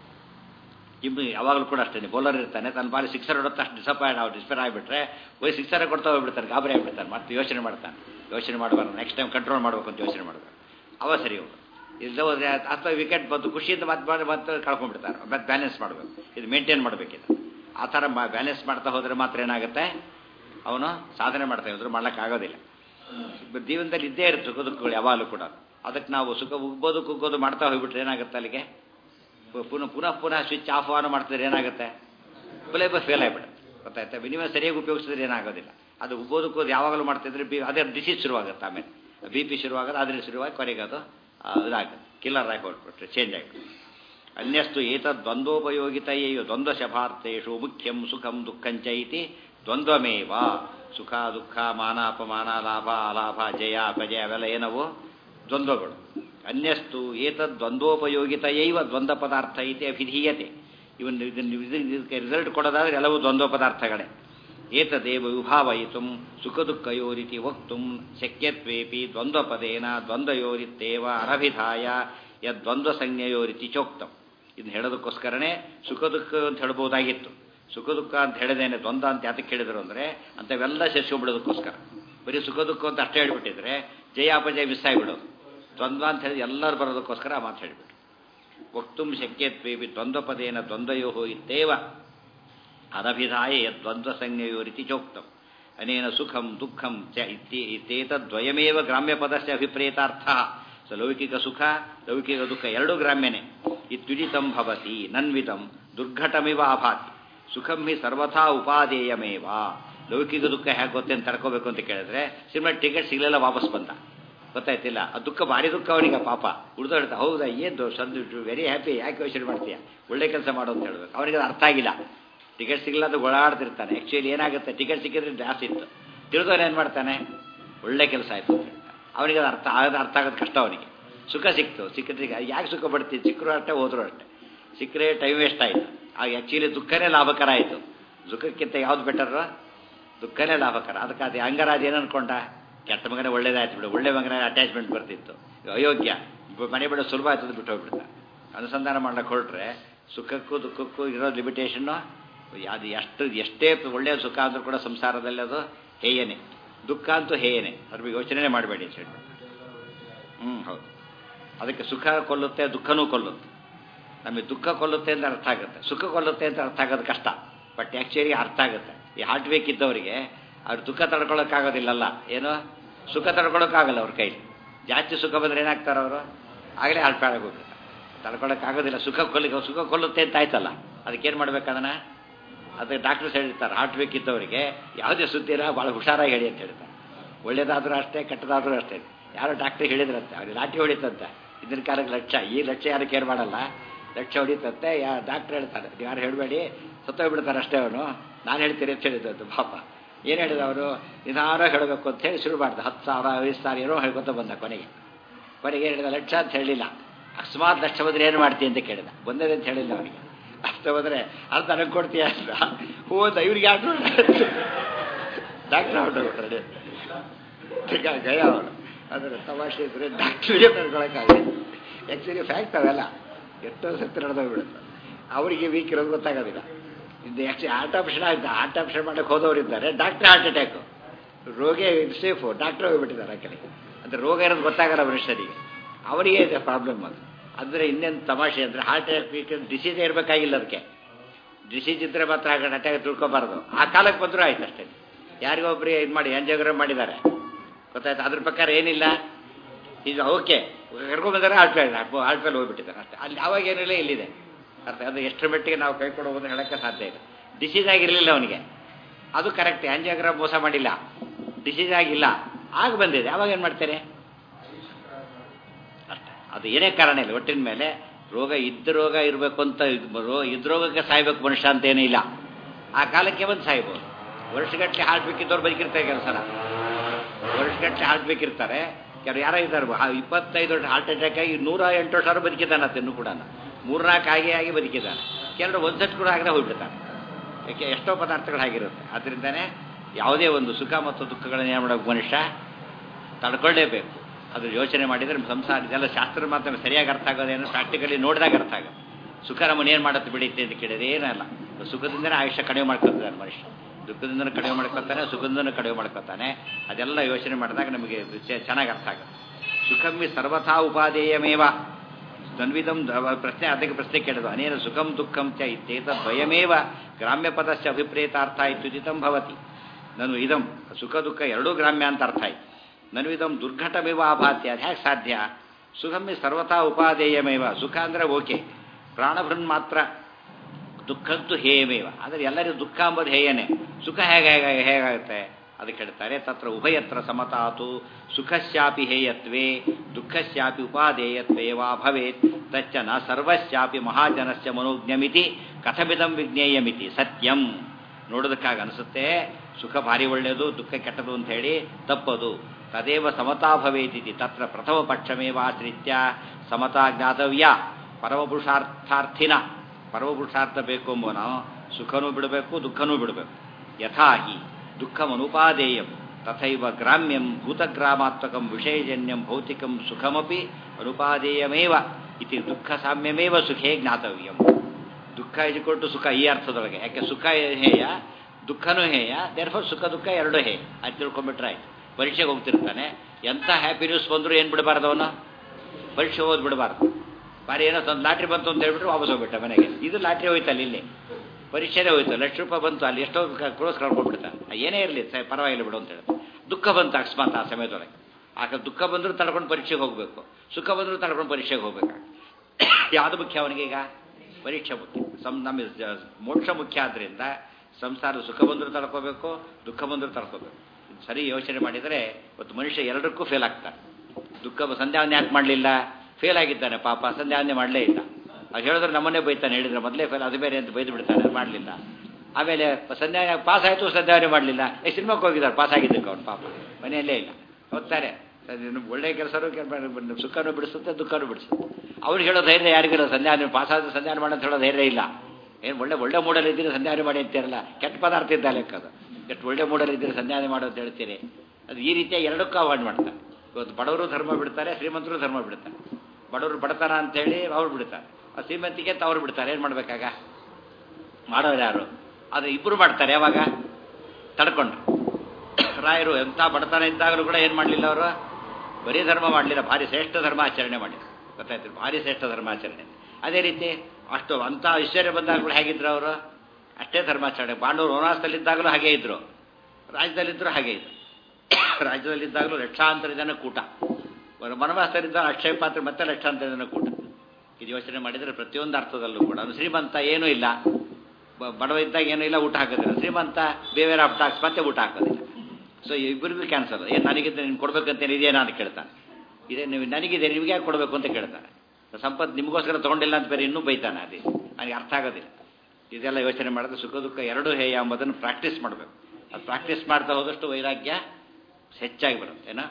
ಇಬ್ಬರು ಯಾವಾಗಲೂ ಕೂಡ ಅಷ್ಟೇ ಬೌಲರ್ ಇರ್ತಾನೆ ತನ್ನ ಬಾರಿ ಸಿಕ್ಸರ್ ಹೊಡುತ್ತೆ ಅಷ್ಟು ಡಿಸಪಾಯಿಂಟ್ ಅವ್ರು ಡಿಸ್ಪೇರ್ ಆಗಿಬಿಟ್ರೆ ಹೋಗಿ ಸಿಕ್ಸರ್ ಕೊಡ್ತಾ ಹೋಗ್ಬಿಡ್ತಾನೆ ಗಾಬರಿ ಆಗಿಬಿಡ್ತಾನೆ ಮತ್ತೆ ಯೋಚನೆ ಮಾಡ್ತಾನೆ ಯೋಚನೆ ಮಾಡಬಾರ್ದು ನೆಕ್ಸ್ಟ್ ಟೈಮ್ ಕಂಟ್ರೋಲ್ ಮಾಡಬೇಕು ಅಂತ ಯೋಚನೆ ಮಾಡಬೇಕು ಅವ ಸರಿ ಹೋಗು ಇಲ್ಲದೆ ಹೋದ್ರೆ ಅಥವಾ ವಿಕೆಟ್ ಬಂದು ಖುಷಿಯಿಂದ ಮತ್ತೆ ಮಾಡಿ ಮತ್ತೆ ಕಳ್ಕೊಂಡ್ಬಿಡ್ತಾರೆ ಮತ್ತೆ ಬ್ಯಾಲೆನ್ಸ್ ಮಾಡಬೇಕು ಇದು ಮೇಂಟೈನ್ ಮಾಡಬೇಕಿದೆ ಆ ಥರ ಬ್ಯಾಲೆನ್ಸ್ ಮಾಡ್ತಾ ಹೋದರೆ ಮಾತ್ರ ಏನಾಗುತ್ತೆ ಅವನು ಸಾಧನೆ ಮಾಡ್ತಾ ಹೋದ್ರೆ ಮಾಡೋಕ್ಕಾಗೋದಿಲ್ಲ ಜೀವನದಲ್ಲಿ ಇದ್ದೇ ಇರುತ್ತೆ ಸುಖ ದುಃಖಗಳು ಯಾವಾಗಲೂ ಕೂಡ ಅದಕ್ಕೆ ನಾವು ಸುಖ ಉಗ್ಬೋದು ಕುಗ್ಗೋದು ಮಾಡ್ತಾ ಹೋಗ್ಬಿಟ್ರೆ ಏನಾಗುತ್ತೆ ಅಲ್ಲಿಗೆ ಪುನಃ ಪುನಃ ಪುನಃ ಸ್ವಿಚ್ ಆಫ್ ಆನ್ ಮಾಡ್ತಿದ್ರೆ ಏನಾಗುತ್ತೆ ಬಲೆ ಬಸ್ ಫೇಲ್ ಆಗಿಬಿಡುತ್ತೆ ಗೊತ್ತಾಯ್ತಾ ಮಿನಿಮಮ್ ಸರಿಯಾಗಿ ಉಪಯೋಗಿಸಿದ್ರೆ ಏನಾಗೋದಿಲ್ಲ ಅದು ಉಬ್ಬೋದಕ್ಕೋದು ಯಾವಾಗಲೂ ಮಾಡ್ತಿದ್ರೆ ಬಿ ಅದೇ ಡಿಸೀಸ್ ಶುರುವಾಗುತ್ತೆ ಆಮೇಲೆ ಬಿ ಪಿ ಶುರುವಾಗೋದು ಅದ್ರ ಶುರುವಾಗಿ ಕೊನೆಗೆ ಅದು ಆ, ಇದಾಗುತ್ತೆ ಕಿಲ್ಲರ್ ಆಗಿ ಹೊರಟ್ಬಿಟ್ರೆ ಚೇಂಜ್ ಆಗಿಬಿಟ್ಟು ಅನ್ಯಸ್ತು ಏತದ್ ದ್ವಂದ್ವೋಪಯೋಗಿತೆಯೋ ದ್ವಂದ್ವ ಶಭಾರ್ಥೇಶು ಮುಖ್ಯಂ ಸುಖಂ ದುಃಖಂಚ ಇತಿ ದ್ವಂದ್ವಮೇವ ಸುಖ ದುಃಖ ಮಾನ ಅಪಮಾನ ಲಾಭ ಅಲಾಭ ಜಯ ಅಪಜಯ ಅವೆಲ್ಲ ಏನವು ದ್ವಂದ್ವಗಳು ಅನ್ಯಸ್ತು ಏತದ್ ದ್ವಂದ್ವೋಪಯೋಗಿತೆಯೈವ ದ್ವಂದ್ವ ಪದಾರ್ಥ ಇತಿ ಅಭಿಧೀಯತೆ ಇವನ್ ಇದನ್ನು ಇದಕ್ಕೆ ರಿಸಲ್ಟ್ ಕೊಡೋದಾದ್ರೆ ಎಲ್ಲವೂ ದ್ವಂದ್ವ ಪದಾರ್ಥಗಳೇ ಏತದೇವ ವಿಭಾವಯಿತು ಸುಖ ದುಃಖಯೋರಿತಿ ವಕ್ತು ಶಕ್ಯತ್ವೇಪಿ ದ್ವಂದ್ವಪದೇನ ದ್ವಂದ್ವಯೋರಿತ್ತೇವ ಅನಭಿಧಾಯ ಯದ್ವಂದ್ವ ಸಂಜ್ಞೆಯೋರಿತಿ ಚೋಕ್ತಂ ಇದನ್ನ ಹೇಳೋದಕ್ಕೋಸ್ಕರನೇ ಸುಖ ದುಃಖ ಅಂತ ಹೇಳ್ಬೋದಾಗಿತ್ತು ಸುಖ ದುಃಖ ಅಂತ ಹೇಳಿದೇನೆ ದ್ವಂದ್ವ ಅಂತ ಯಾತಕ್ಕೆ ಹೇಳಿದ್ರು ಅಂದರೆ ಅಂಥವೆಲ್ಲ ಸೇರಿಸ್ಕೊಂಡ್ಬಿಡೋದಕ್ಕೋಸ್ಕರ ಬರೀ ಸುಖ ದುಃಖ ಅಂತ ಅಷ್ಟೇ ಹೇಳ್ಬಿಟ್ಟಿದ್ರೆ ಜಯ ಅಪಜಯ ಮಿಸ್ ಆಗಿಬಿಡೋದು ದ್ವಂದ್ವ ಅಂತ ಹೇಳಿ ಎಲ್ಲರೂ ಬರೋದಕ್ಕೋಸ್ಕರ ಆ ಮಾತು ಹೇಳಿಬಿಟ್ಟು ವಕ್ತುಂ ಶಕ್ಯತ್ವೇಪಿ ದ್ವಂದ್ವಪದೇನ ದ್ವಂದ್ವಯೋ ಇತ್ತೇವ ಅನಭಿಧಾಯ ಯದ್ವಂದ್ವ ಸಂಜ್ಞೆಯೋರಿತಿ ಚೋಕ್ತಂ ಅನೇನ ಸುಖಂ ದುಃಖಂ ಚ ಇತ್ಯೇತದ್ವಯಮೇವ ಗ್ರಾಮ್ಯಪದಸ್ಯ ಅಭಿಪ್ರೇತಾರ್ಥ ಸ ಲೌಕಿಕ ಸುಖ ಲೌಕಿಕ ದುಃಖ ಎರಡೂ ಗ್ರಾಮ್ಯನೇ ಇತ್ಯುಜಿತಂ ಭವತಿ ನನ್ವಿತಂ ದುರ್ಘಟಮಿವ ಅಭಾತಿ ಸುಖಂ ಹಿ ಸರ್ವಥಾ ಉಪಾದೇಯಮೇವ ಲೌಕಿಕ ದುಃಖ ಹೇಗೆ ಗೊತ್ತೇನು ತಡ್ಕೋಬೇಕು ಅಂತ ಕೇಳಿದ್ರೆ ಸಿನಿಮಾ ಟಿಕೆಟ್ ಸಿಗಲಿಲ್ಲ ವಾಪಸ್ ಬಂದ ಗೊತ್ತಾಯ್ತಿಲ್ಲ ಆ ದುಃಖ ಭಾರಿ ದುಃಖ ಅವನಿಗೆ ಪಾಪ ಉಳಿದೋಡ್ತಾ ಹೌದಾ ಏನು ಸಂದು ವೆರಿ ಹ್ಯಾಪಿ ಯಾಕೆ ಯೋಚನೆ ಮಾಡ್ತೀಯ ಒಳ್ಳೆ ಕೆಲಸ ಮಾಡು ಅಂತ ಹೇಳ್ಬೇಕು ಅವನಿಗೆ ಅದು ಅರ್ಥ ಆಗಿಲ್ಲ ಟಿಕೆಟ್ ಸಿಗಲ್ಲ ಅದು ಓಡಾಡ್ತಿರ್ತಾನೆ ಆ್ಯಕ್ಚುಲಿ ಏನಾಗುತ್ತೆ ಟಿಕೆಟ್ ಸಿಕ್ಕಿದ್ರೆ ಜಾಸ್ತಿ ಇತ್ತು ತಿಳಿದವನು ಏನು ಮಾಡ್ತಾನೆ ಒಳ್ಳೆ ಕೆಲಸ ಆಯಿತು ಅಂತ ಹೇಳ್ತಾನೆ ಅವನಿಗೆ ಅದು ಅರ್ಥ ಆಗೋದು ಅರ್ಥ ಆಗೋದು ಕಷ್ಟ ಅವನಿಗೆ ಸುಖ ಸಿಕ್ತು ಸಿಕ್ಕಿದ್ರೆ ಯಾಕೆ ಸುಖ ಪಡ್ತೀವಿ ಸಿಕ್ಕರು ಅಷ್ಟೇ ಹೋದ್ರು ಅಷ್ಟೇ ಸಿಕ್ಕರೆ ಟೈಮ್ ವೇಸ್ಟ್ ಆಯಿತು ಆಗ ಆ್ಯಕ್ಚುಲಿ ದುಃಖನೇ ಲಾಭಕರ ಆಯಿತು ದುಃಖಕ್ಕಿಂತ ಯಾವ್ದು ಬೆಟರು ದುಃಖನೇ ಲಾಭಕರ ಅದಕ್ಕೆ ಅದು ಅಂಗರಾಜ್ ಏನು ಅನ್ಕೊಂಡ ಕೆಟ್ಟ ಮಗನೇ ಒಳ್ಳೇದಾಯ್ತು ಬಿಡು ಒಳ್ಳೆ ಮಗನ ಅಟ್ಯಾಚ್ಮೆಂಟ್ ಬರ್ತಿತ್ತು ಅಯೋಗ್ಯ ಮನೆ ಬಿಡೋ ಸುಲಭ ಆಯ್ತದ ಬಿಟ್ಟು ಹೋಗ್ಬಿಡ್ತ ಅನುಸಂಧಾನ ಮಾಡಕ್ಕೆ ಹೊರಟ್ರೆ ಸುಖಕ್ಕೂ ದುಃಖಕ್ಕೂ ಇರೋ ಲಿಮಿಟೇಷನ್ನು ಅದು ಎಷ್ಟು ಎಷ್ಟೇ ಒಳ್ಳೆಯ ಸುಖ ಅಂದ್ರೂ ಕೂಡ ಸಂಸಾರದಲ್ಲಿ ಅದು ಹೇಯನೇ ದುಃಖ ಅಂತೂ ಹೇಯನೇ ಅದ್ರ ಬಗ್ಗೆ ಯೋಚನೆ ಮಾಡಬೇಡಿ ಅಂತ ಹೇಳಿ ಹ್ಞೂ ಹೌದು ಅದಕ್ಕೆ ಸುಖ ಕೊಲ್ಲುತ್ತೆ ದುಃಖನೂ ಕೊಲ್ಲುತ್ತೆ ನಮಗೆ ದುಃಖ ಕೊಲ್ಲುತ್ತೆ ಅಂತ ಅರ್ಥ ಆಗುತ್ತೆ ಸುಖ ಕೊಲ್ಲುತ್ತೆ ಅಂತ ಅರ್ಥ ಆಗೋದು ಕಷ್ಟ ಬಟ್ ಆ್ಯಕ್ಚುಲಿ ಅರ್ಥ ಆಗುತ್ತೆ ಈ ಹಾರ್ಟ್ ವೀಕ್ ಇದ್ದವರಿಗೆ ಅವ್ರು ದುಃಖ ತಡ್ಕೊಳ್ಳೋಕ್ಕಾಗೋದಿಲ್ಲಲ್ಲ ಏನು ಸುಖ ತಡ್ಕೊಳ್ಳೋಕ್ಕಾಗಲ್ಲ ಅವ್ರ ಕೈಲಿ ಜಾಸ್ತಿ ಸುಖ ಬಂದರೆ ಏನಾಗ್ತಾರೆ ಅವರು ಆಗಲೇ ಹಾರ್ಟ್ ಫೇಲ್ ಆಗೋಗ್ಬಿಡ್ತಾರೆ ತಡ್ಕೊಳ್ಳೋಕ್ಕಾಗೋದಿಲ್ಲ ಸುಖ ಕೊಲ್ಲಿ ಸುಖ ಕೊಲ್ಲುತ್ತೆ ಅಂತ ಆಯ್ತಲ್ಲ ಅದಕ್ಕೇನು ಮಾಡ್ಬೇಕದನ್ನ ಅದಕ್ಕೆ ಡಾಕ್ಟರ್ಸ್ ಹೇಳಿರ್ತಾರೆ ಹಾರ್ಟ್ ವೀಕ್ ಇದ್ದವರಿಗೆ ಯಾವುದೇ ಸುದ್ದಿ ಇಲ್ಲ ಭಾಳ ಹುಷಾರಾಗಿ ಹೇಳಿ ಅಂತ ಹೇಳ್ತಾರೆ ಒಳ್ಳೇದಾದರೂ ಅಷ್ಟೇ ಕೆಟ್ಟದಾದರೂ ಅಷ್ಟೇ ಯಾರೋ ಡಾಕ್ಟ್ರ್ ಹೇಳಿದ್ರಂತೆ ಅವ್ರಿಗೆ ಲಾಠಿ ಹೊಡಿತಂತೆ ಇದನ್ನ ಕಾಲಕ್ಕೆ ಲಕ್ಷ ಈ ಲಕ್ಷ ಯಾರು ಕೇರ್ ಮಾಡಲ್ಲ ಲಕ್ಷ ಹೊಡಿತಂತೆ ಯಾ ಡಾಕ್ಟ್ರ್ ಹೇಳ್ತಾರೆ ನೀವು ಯಾರು ಹೇಳಬೇಡಿ ಸತ್ತೋಗ್ಬಿಡ್ತಾರೆ ಅಷ್ಟೇ ಅವನು ನಾನು ಹೇಳ್ತೀನಿ ಅಂತ ಹೇಳಿದ್ದು ಪಾಪ ಏನು ಹೇಳಿದ ಅವರು ನಿಧಾನ ಹೇಳಬೇಕು ಅಂತ ಹೇಳಿ ಶುರು ಮಾಡ್ದೆ ಹತ್ತು ಸಾವಿರ ಐದು ಸಾವಿರ ಏನೋ ಹೇಳ್ಕೊತ ಬಂದ ಕೊನೆಗೆ ಕೊನೆಗೆ ಏನು ಹೇಳಿದ ಲಕ್ಷ ಅಂತ ಹೇಳಿಲ್ಲ ಅಕಸ್ಮಾತ್ ಲಕ್ಷ ಬಂದರೆ ಏನು ಮಾಡ್ತೀಯ ಅಂತ ಕೇಳಿದ ಬಂದದೆ ಅಂತ ಹೇಳಿಲ್ಲ ಅವನಿಗೆ ಅಷ್ಟು ಬಂದರೆ ಅರ್ಧ ನನಗೆ ಕೊಡ್ತೀಯ ಅಂತ ಹೋದ ಇವ್ರಿಗೆ ಯಾರು ಡಾಕ್ಟ್ರ್ ಹೊರಟೋಗ್ಬಿಟ್ರೆ ಗಯ ಅವನು ಅದರ ತಮಾಷೆ ಇದ್ರೆ ಡಾಕ್ಟ್ರಿಗೆ ತಡ್ಕೊಳಕ್ಕಾಗಲ್ಲ ಆ್ಯಕ್ಚುಲಿ ಫ್ಯಾಕ್ಟ್ ಅವೆಲ್ಲ ಎಷ್ಟೋ ಸತ್ತು ನಡೆದೋಗ್ಬಿಡುತ್ತೆ ಅವರಿಗೆ ವೀಕ್ ಇರೋದು ಗೊತ್ತಾಗೋದಿಲ್ಲ ಇದು ಆ್ಯಕ್ಚುಲಿ ಹಾರ್ಟ್ ಆಪ್ರೇಷನ್ ಆಗಿದೆ ಹಾರ್ಟ್ ಆಪ್ರೇಷನ್ ಮಾಡೋಕ್ಕೆ ಹೋದವರಿದ್ದಾರೆ ಡಾಕ್ಟ್ರ್ ಹಾರ್ಟ್ ಅಟ್ಯಾಕು ರೋಗಿ ಸೇಫು ಡಾಕ್ಟ್ರ್ ಹೋಗ್ಬಿಟ್ಟಿದ್ದಾರೆ ಆ ಕಡೆ ಅಂದರೆ ರೋಗ ಇರೋದು ಗೊತ್ತಾಗಲ್ಲ ಮನುಷ್ಯರಿಗೆ ಅವರಿಗೆ ಇದೆ ಪ್ರಾಬ್ಲಮ್ ಅದು ಅಂದರೆ ಇನ್ನೇನು ತಮಾಷೆ ಅಂದರೆ ಹಾರ್ಟ್ ಅಟ್ಯಾಕ್ ಡಿಸೀಸೇ ಇರಬೇಕಾಗಿಲ್ಲ ಅದಕ್ಕೆ ಡಿಸೀಸ್ ಇದ್ದರೆ ಮಾತ್ರ ಹಾಗೆ ಅಟ್ಯಾಕ್ ತಿಳ್ಕೊಬಾರ್ದು ಆ ಕಾಲಕ್ಕೆ ಬಂದರೂ ಆಯ್ತು ಅಷ್ಟೇ ಯಾರಿಗೊಬ್ಬರಿಗೆ ಇದು ಮಾಡಿ ಎಂಜೋಗ್ರಾಮ್ ಮಾಡಿದ್ದಾರೆ ಗೊತ್ತಾಯ್ತು ಅದ್ರ ಪ್ರಕಾರ ಏನಿಲ್ಲ ಈಗ ಓಕೆ ಕರ್ಕೊಂಡ್ಬಂದರೆ ಹಾರ್ಟ್ ಫೇಲ್ ಹಾರ್ಟ್ ಫೇಲ್ ಹೋಗ್ಬಿಟ್ಟಿದ್ದಾರೆ ಅಷ್ಟೇ ಅಲ್ಲಿ ಅವಾಗ ಏನಿಲ್ಲ ಇಲ್ಲಿದೆ ಅರ್ಥ ಅದು ಎಷ್ಟರ ಮಟ್ಟಿಗೆ ನಾವು ಕೈ ಕೊಡೋದು ಹೇಳೋಕ್ಕೆ ಸಾಧ್ಯ ಇಲ್ಲ ಡಿಸೀಸ್ ಆಗಿರಲಿಲ್ಲ ಅವನಿಗೆ ಅದು ಕರೆಕ್ಟ್ ಆಂಜಿಯೋಗ್ರಾಮ್ ಮೋಸ ಮಾಡಿಲ್ಲ ಡಿಸೀಸ್ ಆಗಿಲ್ಲ ಆಗ ಬಂದಿದೆ ಅವಾಗ ಏನು ಮಾಡ್ತಾರೆ ಅಷ್ಟೇ ಅದು ಏನೇ ಕಾರಣ ಇಲ್ಲ ಒಟ್ಟಿನ ಮೇಲೆ ರೋಗ ಇದ್ದ ರೋಗ ಇರಬೇಕು ಅಂತ ಇದ್ದ ರೋಗಕ್ಕೆ ಸಾಯ್ಬೇಕು ಮನುಷ್ಯ ಅಂತ ಏನೂ ಇಲ್ಲ ಆ ಕಾಲಕ್ಕೆ ಬಂದು ಸಾಯ್ಬೋದು ವರ್ಷಗಟ್ಟಲೆ ಹಾರ್ಟ್ ಬೇಕಿದ್ದವ್ರು ಬದುಕಿರ್ತಾರೆ ಕೆಲಸನ ವರ್ಷಗಟ್ಟಲೆ ಹಾರ್ಟ್ ಬೇಕಿರ್ತಾರೆ ಕೆಲವು ಯಾರೋ ಇದ್ದಾರೆ ಇಪ್ಪತ್ತೈದು ವರ್ಷ ಹಾರ್ಟ್ ಅಟ್ಯಾಕ್ ಆಗಿ ನೂರ ಎಂಟು ವರ್ಷ ಅವರು ಬದುಕಿದ್ದಾನೆ ತಿನ್ನು ಕೂಡ ಮೂರ್ನಾಲ್ಕು ಆಗಿ ಆಗಿ ಬದುಕಿದ್ದಾನೆ ಕೆಲವರು ಒಂದು ಸೆಟ್ ಕೂಡ ಆಗದೆ ಹೋಗ್ಬಿಡ್ತಾರೆ ಯಾಕೆ ಎಷ್ಟೋ ಪದಾರ್ಥಗಳು ಆಗಿರುತ್ತೆ ಅದರಿಂದನೇ ಯಾವುದೇ ಒಂದು ಸುಖ ಮತ್ತು ದುಃಖಗಳನ್ನು ಏನು ಮಾಡೋಕೆ ಮನುಷ್ಯ ತಡ್ಕೊಳ್ಳೇಬೇಕು ಅದು ಯೋಚನೆ ಮಾಡಿದರೆ ಸಂಸಾರ ಇದೆಲ್ಲ ಶಾಸ್ತ್ರ ಮಾತ್ರ ಸರಿಯಾಗಿ ಅರ್ಥ ಆಗೋದೇನು ಪ್ರಾಕ್ಟಿಕಲಿ ನೋಡಿದಾಗ ಅರ್ಥ ಆಗೋದು ಸುಖ ನಮ್ಮನ್ನು ಏನು ಮಾಡುತ್ತೆ ಬಿಡುತ್ತೆ ಅಂತ ಕೇಳಿದ್ರೆ ಏನಲ್ಲ ಸುಖದಿಂದನೇ ಆಯುಷ್ಯ ಕಡಿಮೆ ಮಾಡ್ಕೊತಿದ್ದಾನೆ ಮನುಷ್ಯ ದುಃಖದಿಂದನೂ ಕಡಿಮೆ ಮಾಡ್ಕೊತಾನೆ ಸುಖದಿಂದನೂ ಕಡಿಮೆ ಮಾಡ್ಕೊತಾನೆ ಅದೆಲ್ಲ ಯೋಚನೆ ಮಾಡಿದಾಗ ನಮಗೆ ಚೆನ್ನಾಗಿ ಅರ್ಥ ಆಗುತ್ತೆ ಸುಖಮ್ಮಿ ಸರ್ವಥಾ ಉಪಾದೇಯಮೇವ ದ್ವಂದ್ವಿಧಂ ಪ್ರಶ್ನೆ ಅದಕ್ಕೆ ಪ್ರಶ್ನೆ ಕೇಳಿದ್ರು ಅನೇನ ಸುಖಂ ದುಃಖಂ ಚ ಇತ್ಯೇತ ದ್ವಯಮೇವ ಗ್ರಾಮ್ಯ ಪದಸ್ಯ ಅಭಿಪ್ರೇತಾರ್ಥ ಇತ್ಯುಚಿತಂ ಭವತಿ ನಾನು ಇದಂ ಸುಖ ದುಃಖ ಎರಡೂ ಗ್ರಾಮ್ಯ ಅಂತ ಅರ್ಥ ಆಯ್ತು ನಾನು ಇದಂ ದುರ್ಘಟಮೇವ ಆಭಾತ್ಯ ಅದು ಹೇಗೆ ಸಾಧ್ಯ ಸುಖಮ್ಮಿ ಸರ್ವಥಾ ಉಪಾದೇಯಮೇವ ಸುಖ ಅಂದರೆ ಓಕೆ ಪ್ರಾಣಭೃನ್ ಮಾತ್ರ ದುಃಖಂತೂ ಹೇಯಮೇವ ಆದರೆ ಎಲ್ಲರಿಗೂ ದುಃಖ ಅಂಬೋದು ಹೇಯನೇ ಸುಖ ಹೇಗೆ ಹೇಗೆ ಹೇಗಾಗುತ್ತೆ ಅದಕ್ಕೆ ಹೇಳ್ತಾರೆ ತತ್ರ ಉಭಯತ್ರ ಸಮತಾತು ಸುಖಸ್ಯಾಪಿ ಹೇಯತ್ವೇ ದುಃಖಸ್ಯಾಪಿ ಉಪಾದೇಯತ್ವೇ ವಾ ಭವೇತ್ ತಚ್ಚ ನ ಸರ್ವಸ್ಯಾಪಿ ಮಹಾಜನಸ್ಯ ಮನೋಜ್ಞಮಿತಿ ಕಥಮಿದಂ ವಿಜ್ಞೇಯಮಿತಿ ಸತ್ಯಂ ನೋಡೋದಕ್ಕಾಗ ಅನಿಸುತ್ತೆ ಸುಖ ಭಾರಿ ಒಳ್ಳೆಯದು ದುಃಖ ಕೆಟ್ಟದು ಅಂತ ಹೇಳಿ ತಪ್ಪದು ತದೇವ ಸಮತಾ ಭವೇದಿತಿ ತತ್ರ ಪ್ರಥಮ ಪಕ್ಷಮೇವ ಆಶ್ರಿತ್ಯ ಸಮತಾ ಜ್ಞಾತವ್ಯ ಪರಮಪುರುಷಾರ್ಥಾರ್ಥಿನ ಪರಮಪುರುಷಾರ್ಥ ಬೇಕು ಎಂಬುವನು ಸುಖನೂ ಬಿಡಬೇಕು ದುಃಖನೂ ಬಿಡಬೇಕು ಯಥಾ ಹಿ ದುಃಖಮನುಪಾದೇಯಂ ತಥೈವ ಗ್ರಾಮ್ಯಂ ಭೂತಗ್ರಾಮಾತ್ಮಕಂ ವಿಷಯಜನ್ಯಂ ಭೌತಿಕಂ ಸುಖಮಪಿ ಅನುಪಾದೇಯಮೇವ ಇತಿ ದುಃಖ ಸಾಮ್ಯಮೇವ ಸುಖೇ ಜ್ಞಾತವ್ಯಂ ದುಃಖ ಇಜಿಕೊಟ್ಟು ಸುಖ ಈ ಅರ್ಥದೊಳಗೆ ಯಾಕೆ ಸುಖ ಹೇಯ ದುಃಖನೂ ಹೇಯ ದೇರ್ಫೋರ್ ಸುಖ ದುಃಖ ಎರಡೂ ಹೇ ಅದು ತಿಳ್ಕೊಂಬಿಟ್ರೆ ಆಯ್ತು ಪರೀಕ್ಷೆಗೆ ಹೋಗ್ತಿರ್ತಾನೆ ಎಂಥ ಹ್ಯಾಪಿ ನ್ಯೂಸ್ ಬಂದರೂ ಏನು ಬಿಡಬಾರ್ದು ಅವನು ಪರೀಕ್ಷೆ ಓದ್ ಬಿಡಬಾರ್ದು ಬಾರಿ ಏನೋ ಒಂದು ಲಾಟ್ರಿ ಬಂತು ಅಂತ ಹೇಳ್ಬಿಟ್ರೆ ವಾಪಸ್ ಹೋಗ್ಬಿಟ್ಟ ಮನೆಗೆ ಇದು ಲಾಟ್ರಿ ಹೋಯ್ತಲ್ಲ ಇಲ್ಲಿ ಪರೀಕ್ಷೆನೇ ಹೋಯ್ತು ಲಕ್ಷ ರೂಪಾಯಿ ಬಂತು ಅಲ್ಲಿ ಎಷ್ಟೋ ಕ್ರೋಸ್ ಕಳ್ಕೊಂಡ್ಬಿಡ್ತಾನೆ ಏನೇ ಇರಲಿ ಸ ಪರವಾಗಿಲ್ಲ ಬಿಡು ಅಂತ ಹೇಳಿ ದುಃಖ ಬಂತು ಅಕಸ್ಮಾತ್ ಆ ಸಮಯದೊಳಗೆ ಆಗ ದುಃಖ ಬಂದರೂ ತಡ್ಕೊಂಡು ಪರೀಕ್ಷೆಗೆ ಹೋಗಬೇಕು ಸುಖ ಬಂದರೂ ತಡ್ಕೊಂಡು ಪರೀಕ್ಷೆಗೆ ಹೋಗ್ಬೇಕು ಯಾವುದು ಮುಖ್ಯ ಅವನಿಗೆ ಈಗ ಪರೀಕ್ಷೆ ಮುಖ್ಯ ಸಂ ನಮ್ಮ ಜ- ಮೋಕ್ಷ ಮುಖ್ಯ ಆದ್ದರಿಂದ ಸಂಸಾರದ ಸುಖ ಬಂದರೂ ತಡ್ಕೋಬೇಕು ದುಃಖ ಬಂದರೂ ತಡ್ಕೋಬೇಕು ಇದು ಸರಿ ಯೋಚನೆ ಮಾಡಿದರೆ ಇವತ್ತು ಮನುಷ್ಯ ಎರಡಕ್ಕೂ ಫೇಲ್ ಆಗ್ತಾನೆ ದುಃಖ ಸಂಧ್ಯಾವನೆ ಯಾಕೆ ಮಾಡಲಿಲ್ಲ ಫೇಲ್ ಆಗಿದ್ದಾನೆ ಪಾಪ ಸಂಧ್ಯಾವನೆ ಮಾಡಲೇ ಇಲ್ಲ ಅದು ಹೇಳಿದ್ರೆ ನಮ್ಮನ್ನೇ ಬೈತಾನೆ ಹೇಳಿದ್ರೆ ಮೊದಲೇ ಫೇಲ್ ಅದು ಬೇರೆ ಅಂತ ಬೈದು ಬಿಡ್ತಾನೆ ಅದು ಮಾಡಲಿಲ್ಲ ಆಮೇಲೆ ಸಂಧ್ಯಾವನೆ ಪಾಸ್ ಆಯಿತು ಸಂಧ್ಯಾವನೆ ಮಾಡಲಿಲ್ಲ ಏ ಸಿನಿಮಾಕ್ಕೆ ಹೋಗಿದ್ದಾರೆ ಪಾಸ್ ಆಗಿದ್ದಕ್ಕೆ ಅವ್ನು ಪಾಪ ಮನೆಯಲ್ಲೇ ಇಲ್ಲ ಹೋಗ್ತಾರೆ ಅದು ಒಳ್ಳೆ ಕೆಲಸನೂ ಕೆಲ ಸುಖನೂ ಬಿಡಿಸುತ್ತೆ ದುಃಖನೂ ಬಿಡಿಸುತ್ತೆ ಅವ್ರು ಹೇಳೋ ಧೈರ್ಯ ಯಾರಿಗಿಲ್ಲ ಸಂಧ್ಯಾವನೆ ಪಾಸ್ ಆದ್ರೆ ಸಂಧ್ಯಾವನೆ ಮಾಡೋ ಅಂತ ಹೇಳೋ ಧೈರ್ಯ ಇಲ್ಲ ಏನು ಒಳ್ಳೆ ಒಳ್ಳೆ ಮೂಡಲ್ಲಿ ಇದ್ದೀರಿ ಸಂಧ್ಯಾವನೆ ಮಾಡಿ ಅಂತೀರಲ್ಲ ಕೆಟ್ಟ ಪದಾರ್ಥ ಇದ್ದ ಲೆಕ್ಕ ಅದು ಎಷ್ಟು ಒಳ್ಳೆ ಮೂಡಲ್ಲಿ ಇದ್ದೀರಿ ಸಂಧ್ಯಾವನೆ ಮಾಡೋ ಅಂತ ಹೇಳ್ತೀರಿ ಅದು ಈ ರೀತಿಯ ಎರಡಕ್ಕೂ ಅವಾಯ್ಡ್ ಮಾಡ್ತಾರೆ ಇವತ್ತು ಬಡವರು ಧರ್ಮ ಬಿಡ್ತಾರೆ ಶ್ರೀಮಂತರು ಧರ್ಮ ಬಿಡ್ತಾರೆ ಬಡವರು ಬಡತನ ಅಂತೇಳಿ ಅವ್ರು ಬಿಡ್ತಾರೆ ಆ ಶ್ರೀಮಂತಿಗೆ ಅಂತ ಅವ್ರು ಬಿಡ್ತಾರೆ ಏನು ಮಾಡ್ಬೇಕಾಗ ಮಾಡೋರು ಯಾರು ಅದು ಇಬ್ಬರು ಮಾಡ್ತಾರೆ ಯಾವಾಗ ತಡ್ಕೊಂಡು ರಾಯರು ಎಂಥ ಬಡತನ ಇದ್ದಾಗಲೂ ಕೂಡ ಏನು ಮಾಡಲಿಲ್ಲ ಅವರು ಬರೀ ಧರ್ಮ ಮಾಡಲಿಲ್ಲ ಭಾರಿ ಶ್ರೇಷ್ಠ ಧರ್ಮ ಆಚರಣೆ ಮಾಡಿದ್ರು ಗೊತ್ತಾಯ್ತು ಭಾರಿ ಶ್ರೇಷ್ಠ ಧರ್ಮಾಚರಣೆ ಅದೇ ರೀತಿ ಅಷ್ಟು ಅಂಥ ಐಶ್ವರ್ಯ ಬಂದಾಗಲೂ ಹೇಗಿದ್ರು ಅವರು ಅಷ್ಟೇ ಧರ್ಮಾಚರಣೆ ಪಾಂಡವರು ವನವಾಸದಲ್ಲಿದ್ದಾಗಲೂ ಹಾಗೇ ಇದ್ರು ರಾಜ್ಯದಲ್ಲಿದ್ದರೂ ಹಾಗೇ ಇದ್ರು ರಾಜ್ಯದಲ್ಲಿದ್ದಾಗಲೂ ಲಕ್ಷಾಂತರ ಜನ ಕೂಟ ವನವಾಸದಲ್ಲಿದ್ದಾಗ ಅಕ್ಷಯ ಪಾತ್ರ ಮತ್ತೆ ಲಕ್ಷಾಂತರ ಜನ ಕೂಟ ಇದು ಯೋಚನೆ ಮಾಡಿದರೆ ಪ್ರತಿಯೊಂದು ಅರ್ಥದಲ್ಲೂ ಕೂಡ ಅವನು ಶ್ರೀಮಂತ ಏನೂ ಇಲ್ಲ ಬ- ಬಡವ ಇದ್ದಾಗ ಏನೂ ಇಲ್ಲ ಊಟ ಹಾಕೋದಿಲ್ಲ ಶ್ರೀಮಂತ ಬೇವೇರ ಆಫ್ ಟಾಕ್ಸ್ ಮತ್ತೆ ಊಟ ಹಾಕೋದಿಲ್ಲ ಸೊ ಇಬ್ಬರಿಗೂ ಕ್ಯಾನ್ಸಲ್ ಏನು ನನಗಿದ್ದ ನೀನು ಕೊಡ್ಬೇಕಂತೇನು ಇದೆಯಾ ಅಂತ ಕೇಳ್ತಾನೆ ಇದೇ ನೀವು ನನಗಿದೆ ನಿಮಗೆ ಯಾಕೆ ಕೊಡಬೇಕು ಅಂತ ಕೇಳ್ತಾನೆ ಸಂಪತ್ತು ನಿಮಗೋಸ್ಕರ ತೊಗೊಂಡಿಲ್ಲ ಅಂತ ಬೇರೆ ಇನ್ನೂ ಬೈತಾನೆ ಅದೇ ನನಗೆ ಅರ್ಥ ಆಗೋದಿಲ್ಲ ಇದೆಲ್ಲ ಯೋಚನೆ ಮಾಡಿದ್ರೆ ಸುಖ ದುಃಖ ಎರಡೂ ಹೇಯ ಎಂಬುದನ್ನು ಪ್ರಾಕ್ಟೀಸ್ ಮಾಡಬೇಕು ಅದು ಪ್ರಾಕ್ಟೀಸ್ ಮಾಡ್ತಾ ಹೋದಷ್ಟು ವೈರಾಗ್ಯ ಹೆಚ್ಚಾಗಿ ಬರುತ್ತೆ ಏನೋ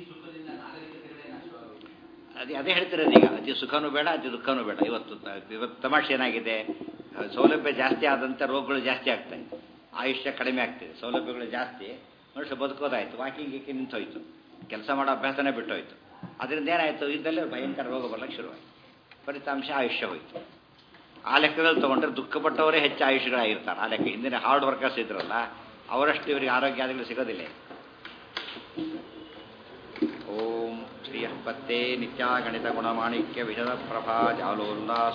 ಅದೇ ಅದೇ ಹೇಳ್ತಿರೋದು ಈಗ ಅತಿ ಸುಖನೂ ಬೇಡ ಅತಿ ದುಃಖನೂ ಬೇಡ ಇವತ್ತು ತ- ಇವತ್ತು ತಮಾಷೆ ಏನಾಗಿದೆ ಆ, ಸೌಲಭ್ಯ ಜಾಸ್ತಿ ಆದಂತೆ ರೋಗಗಳು ಜಾಸ್ತಿ ಆಗ್ತವೆ ಆಯುಷ್ಯ ಕಡಿಮೆ ಆಗ್ತಿದೆ ಸೌಲಭ್ಯಗಳು ಜಾಸ್ತಿ ಮನುಷ್ಯ ಬದುಕೋದಾಯ್ತು ವಾಕಿಂಗ್ ಗೀಕಿಂಗ್ ನಿಂತೋಯ್ತು ಕೆಲಸ ಮಾಡೋ ಅಭ್ಯಾಸನೇ ಬಿಟ್ಟೋಯ್ತು ಅದರಿಂದ ಏನಾಯಿತು ಇದ್ದಲ್ಲೇ ಭಯಂಕರ ರೋಗ ಬರ್ಲಿಕ್ಕೆ ಶುರುವಾಯಿತು ಫಲಿತಾಂಶ ಆಯುಷ್ಯ ಹೋಯ್ತು ಆ ಲೆಕ್ಕದಲ್ಲಿ ತೊಗೊಂಡ್ರೆ ದುಃಖಪಟ್ಟವರೇ ಹೆಚ್ಚು ಆಯುಷ್ಯಗಳಾಗಿರ್ತಾರೆ ಆ ಲೆಕ್ಕ ಹಿಂದಿನ ಹಾರ್ಡ್ ವರ್ಕರ್ಸ್ ಇದ್ರಲ್ಲ ಅವರಷ್ಟು ಇವರಿಗೆ ಆರೋಗ್ಯಾದಿಗಳು ಸಿಗೋದಿಲ್ಲ ಓಂ ಶ್ರೀಯ ಪತ್ತೆ ನಿತ್ಯಾಗಣಿತ ಗುಣಮಾಣಿಕ್ಯ ವಿಶದ ಪ್ರಭಾ ಜಾಲೋಲ್ಲಾಸ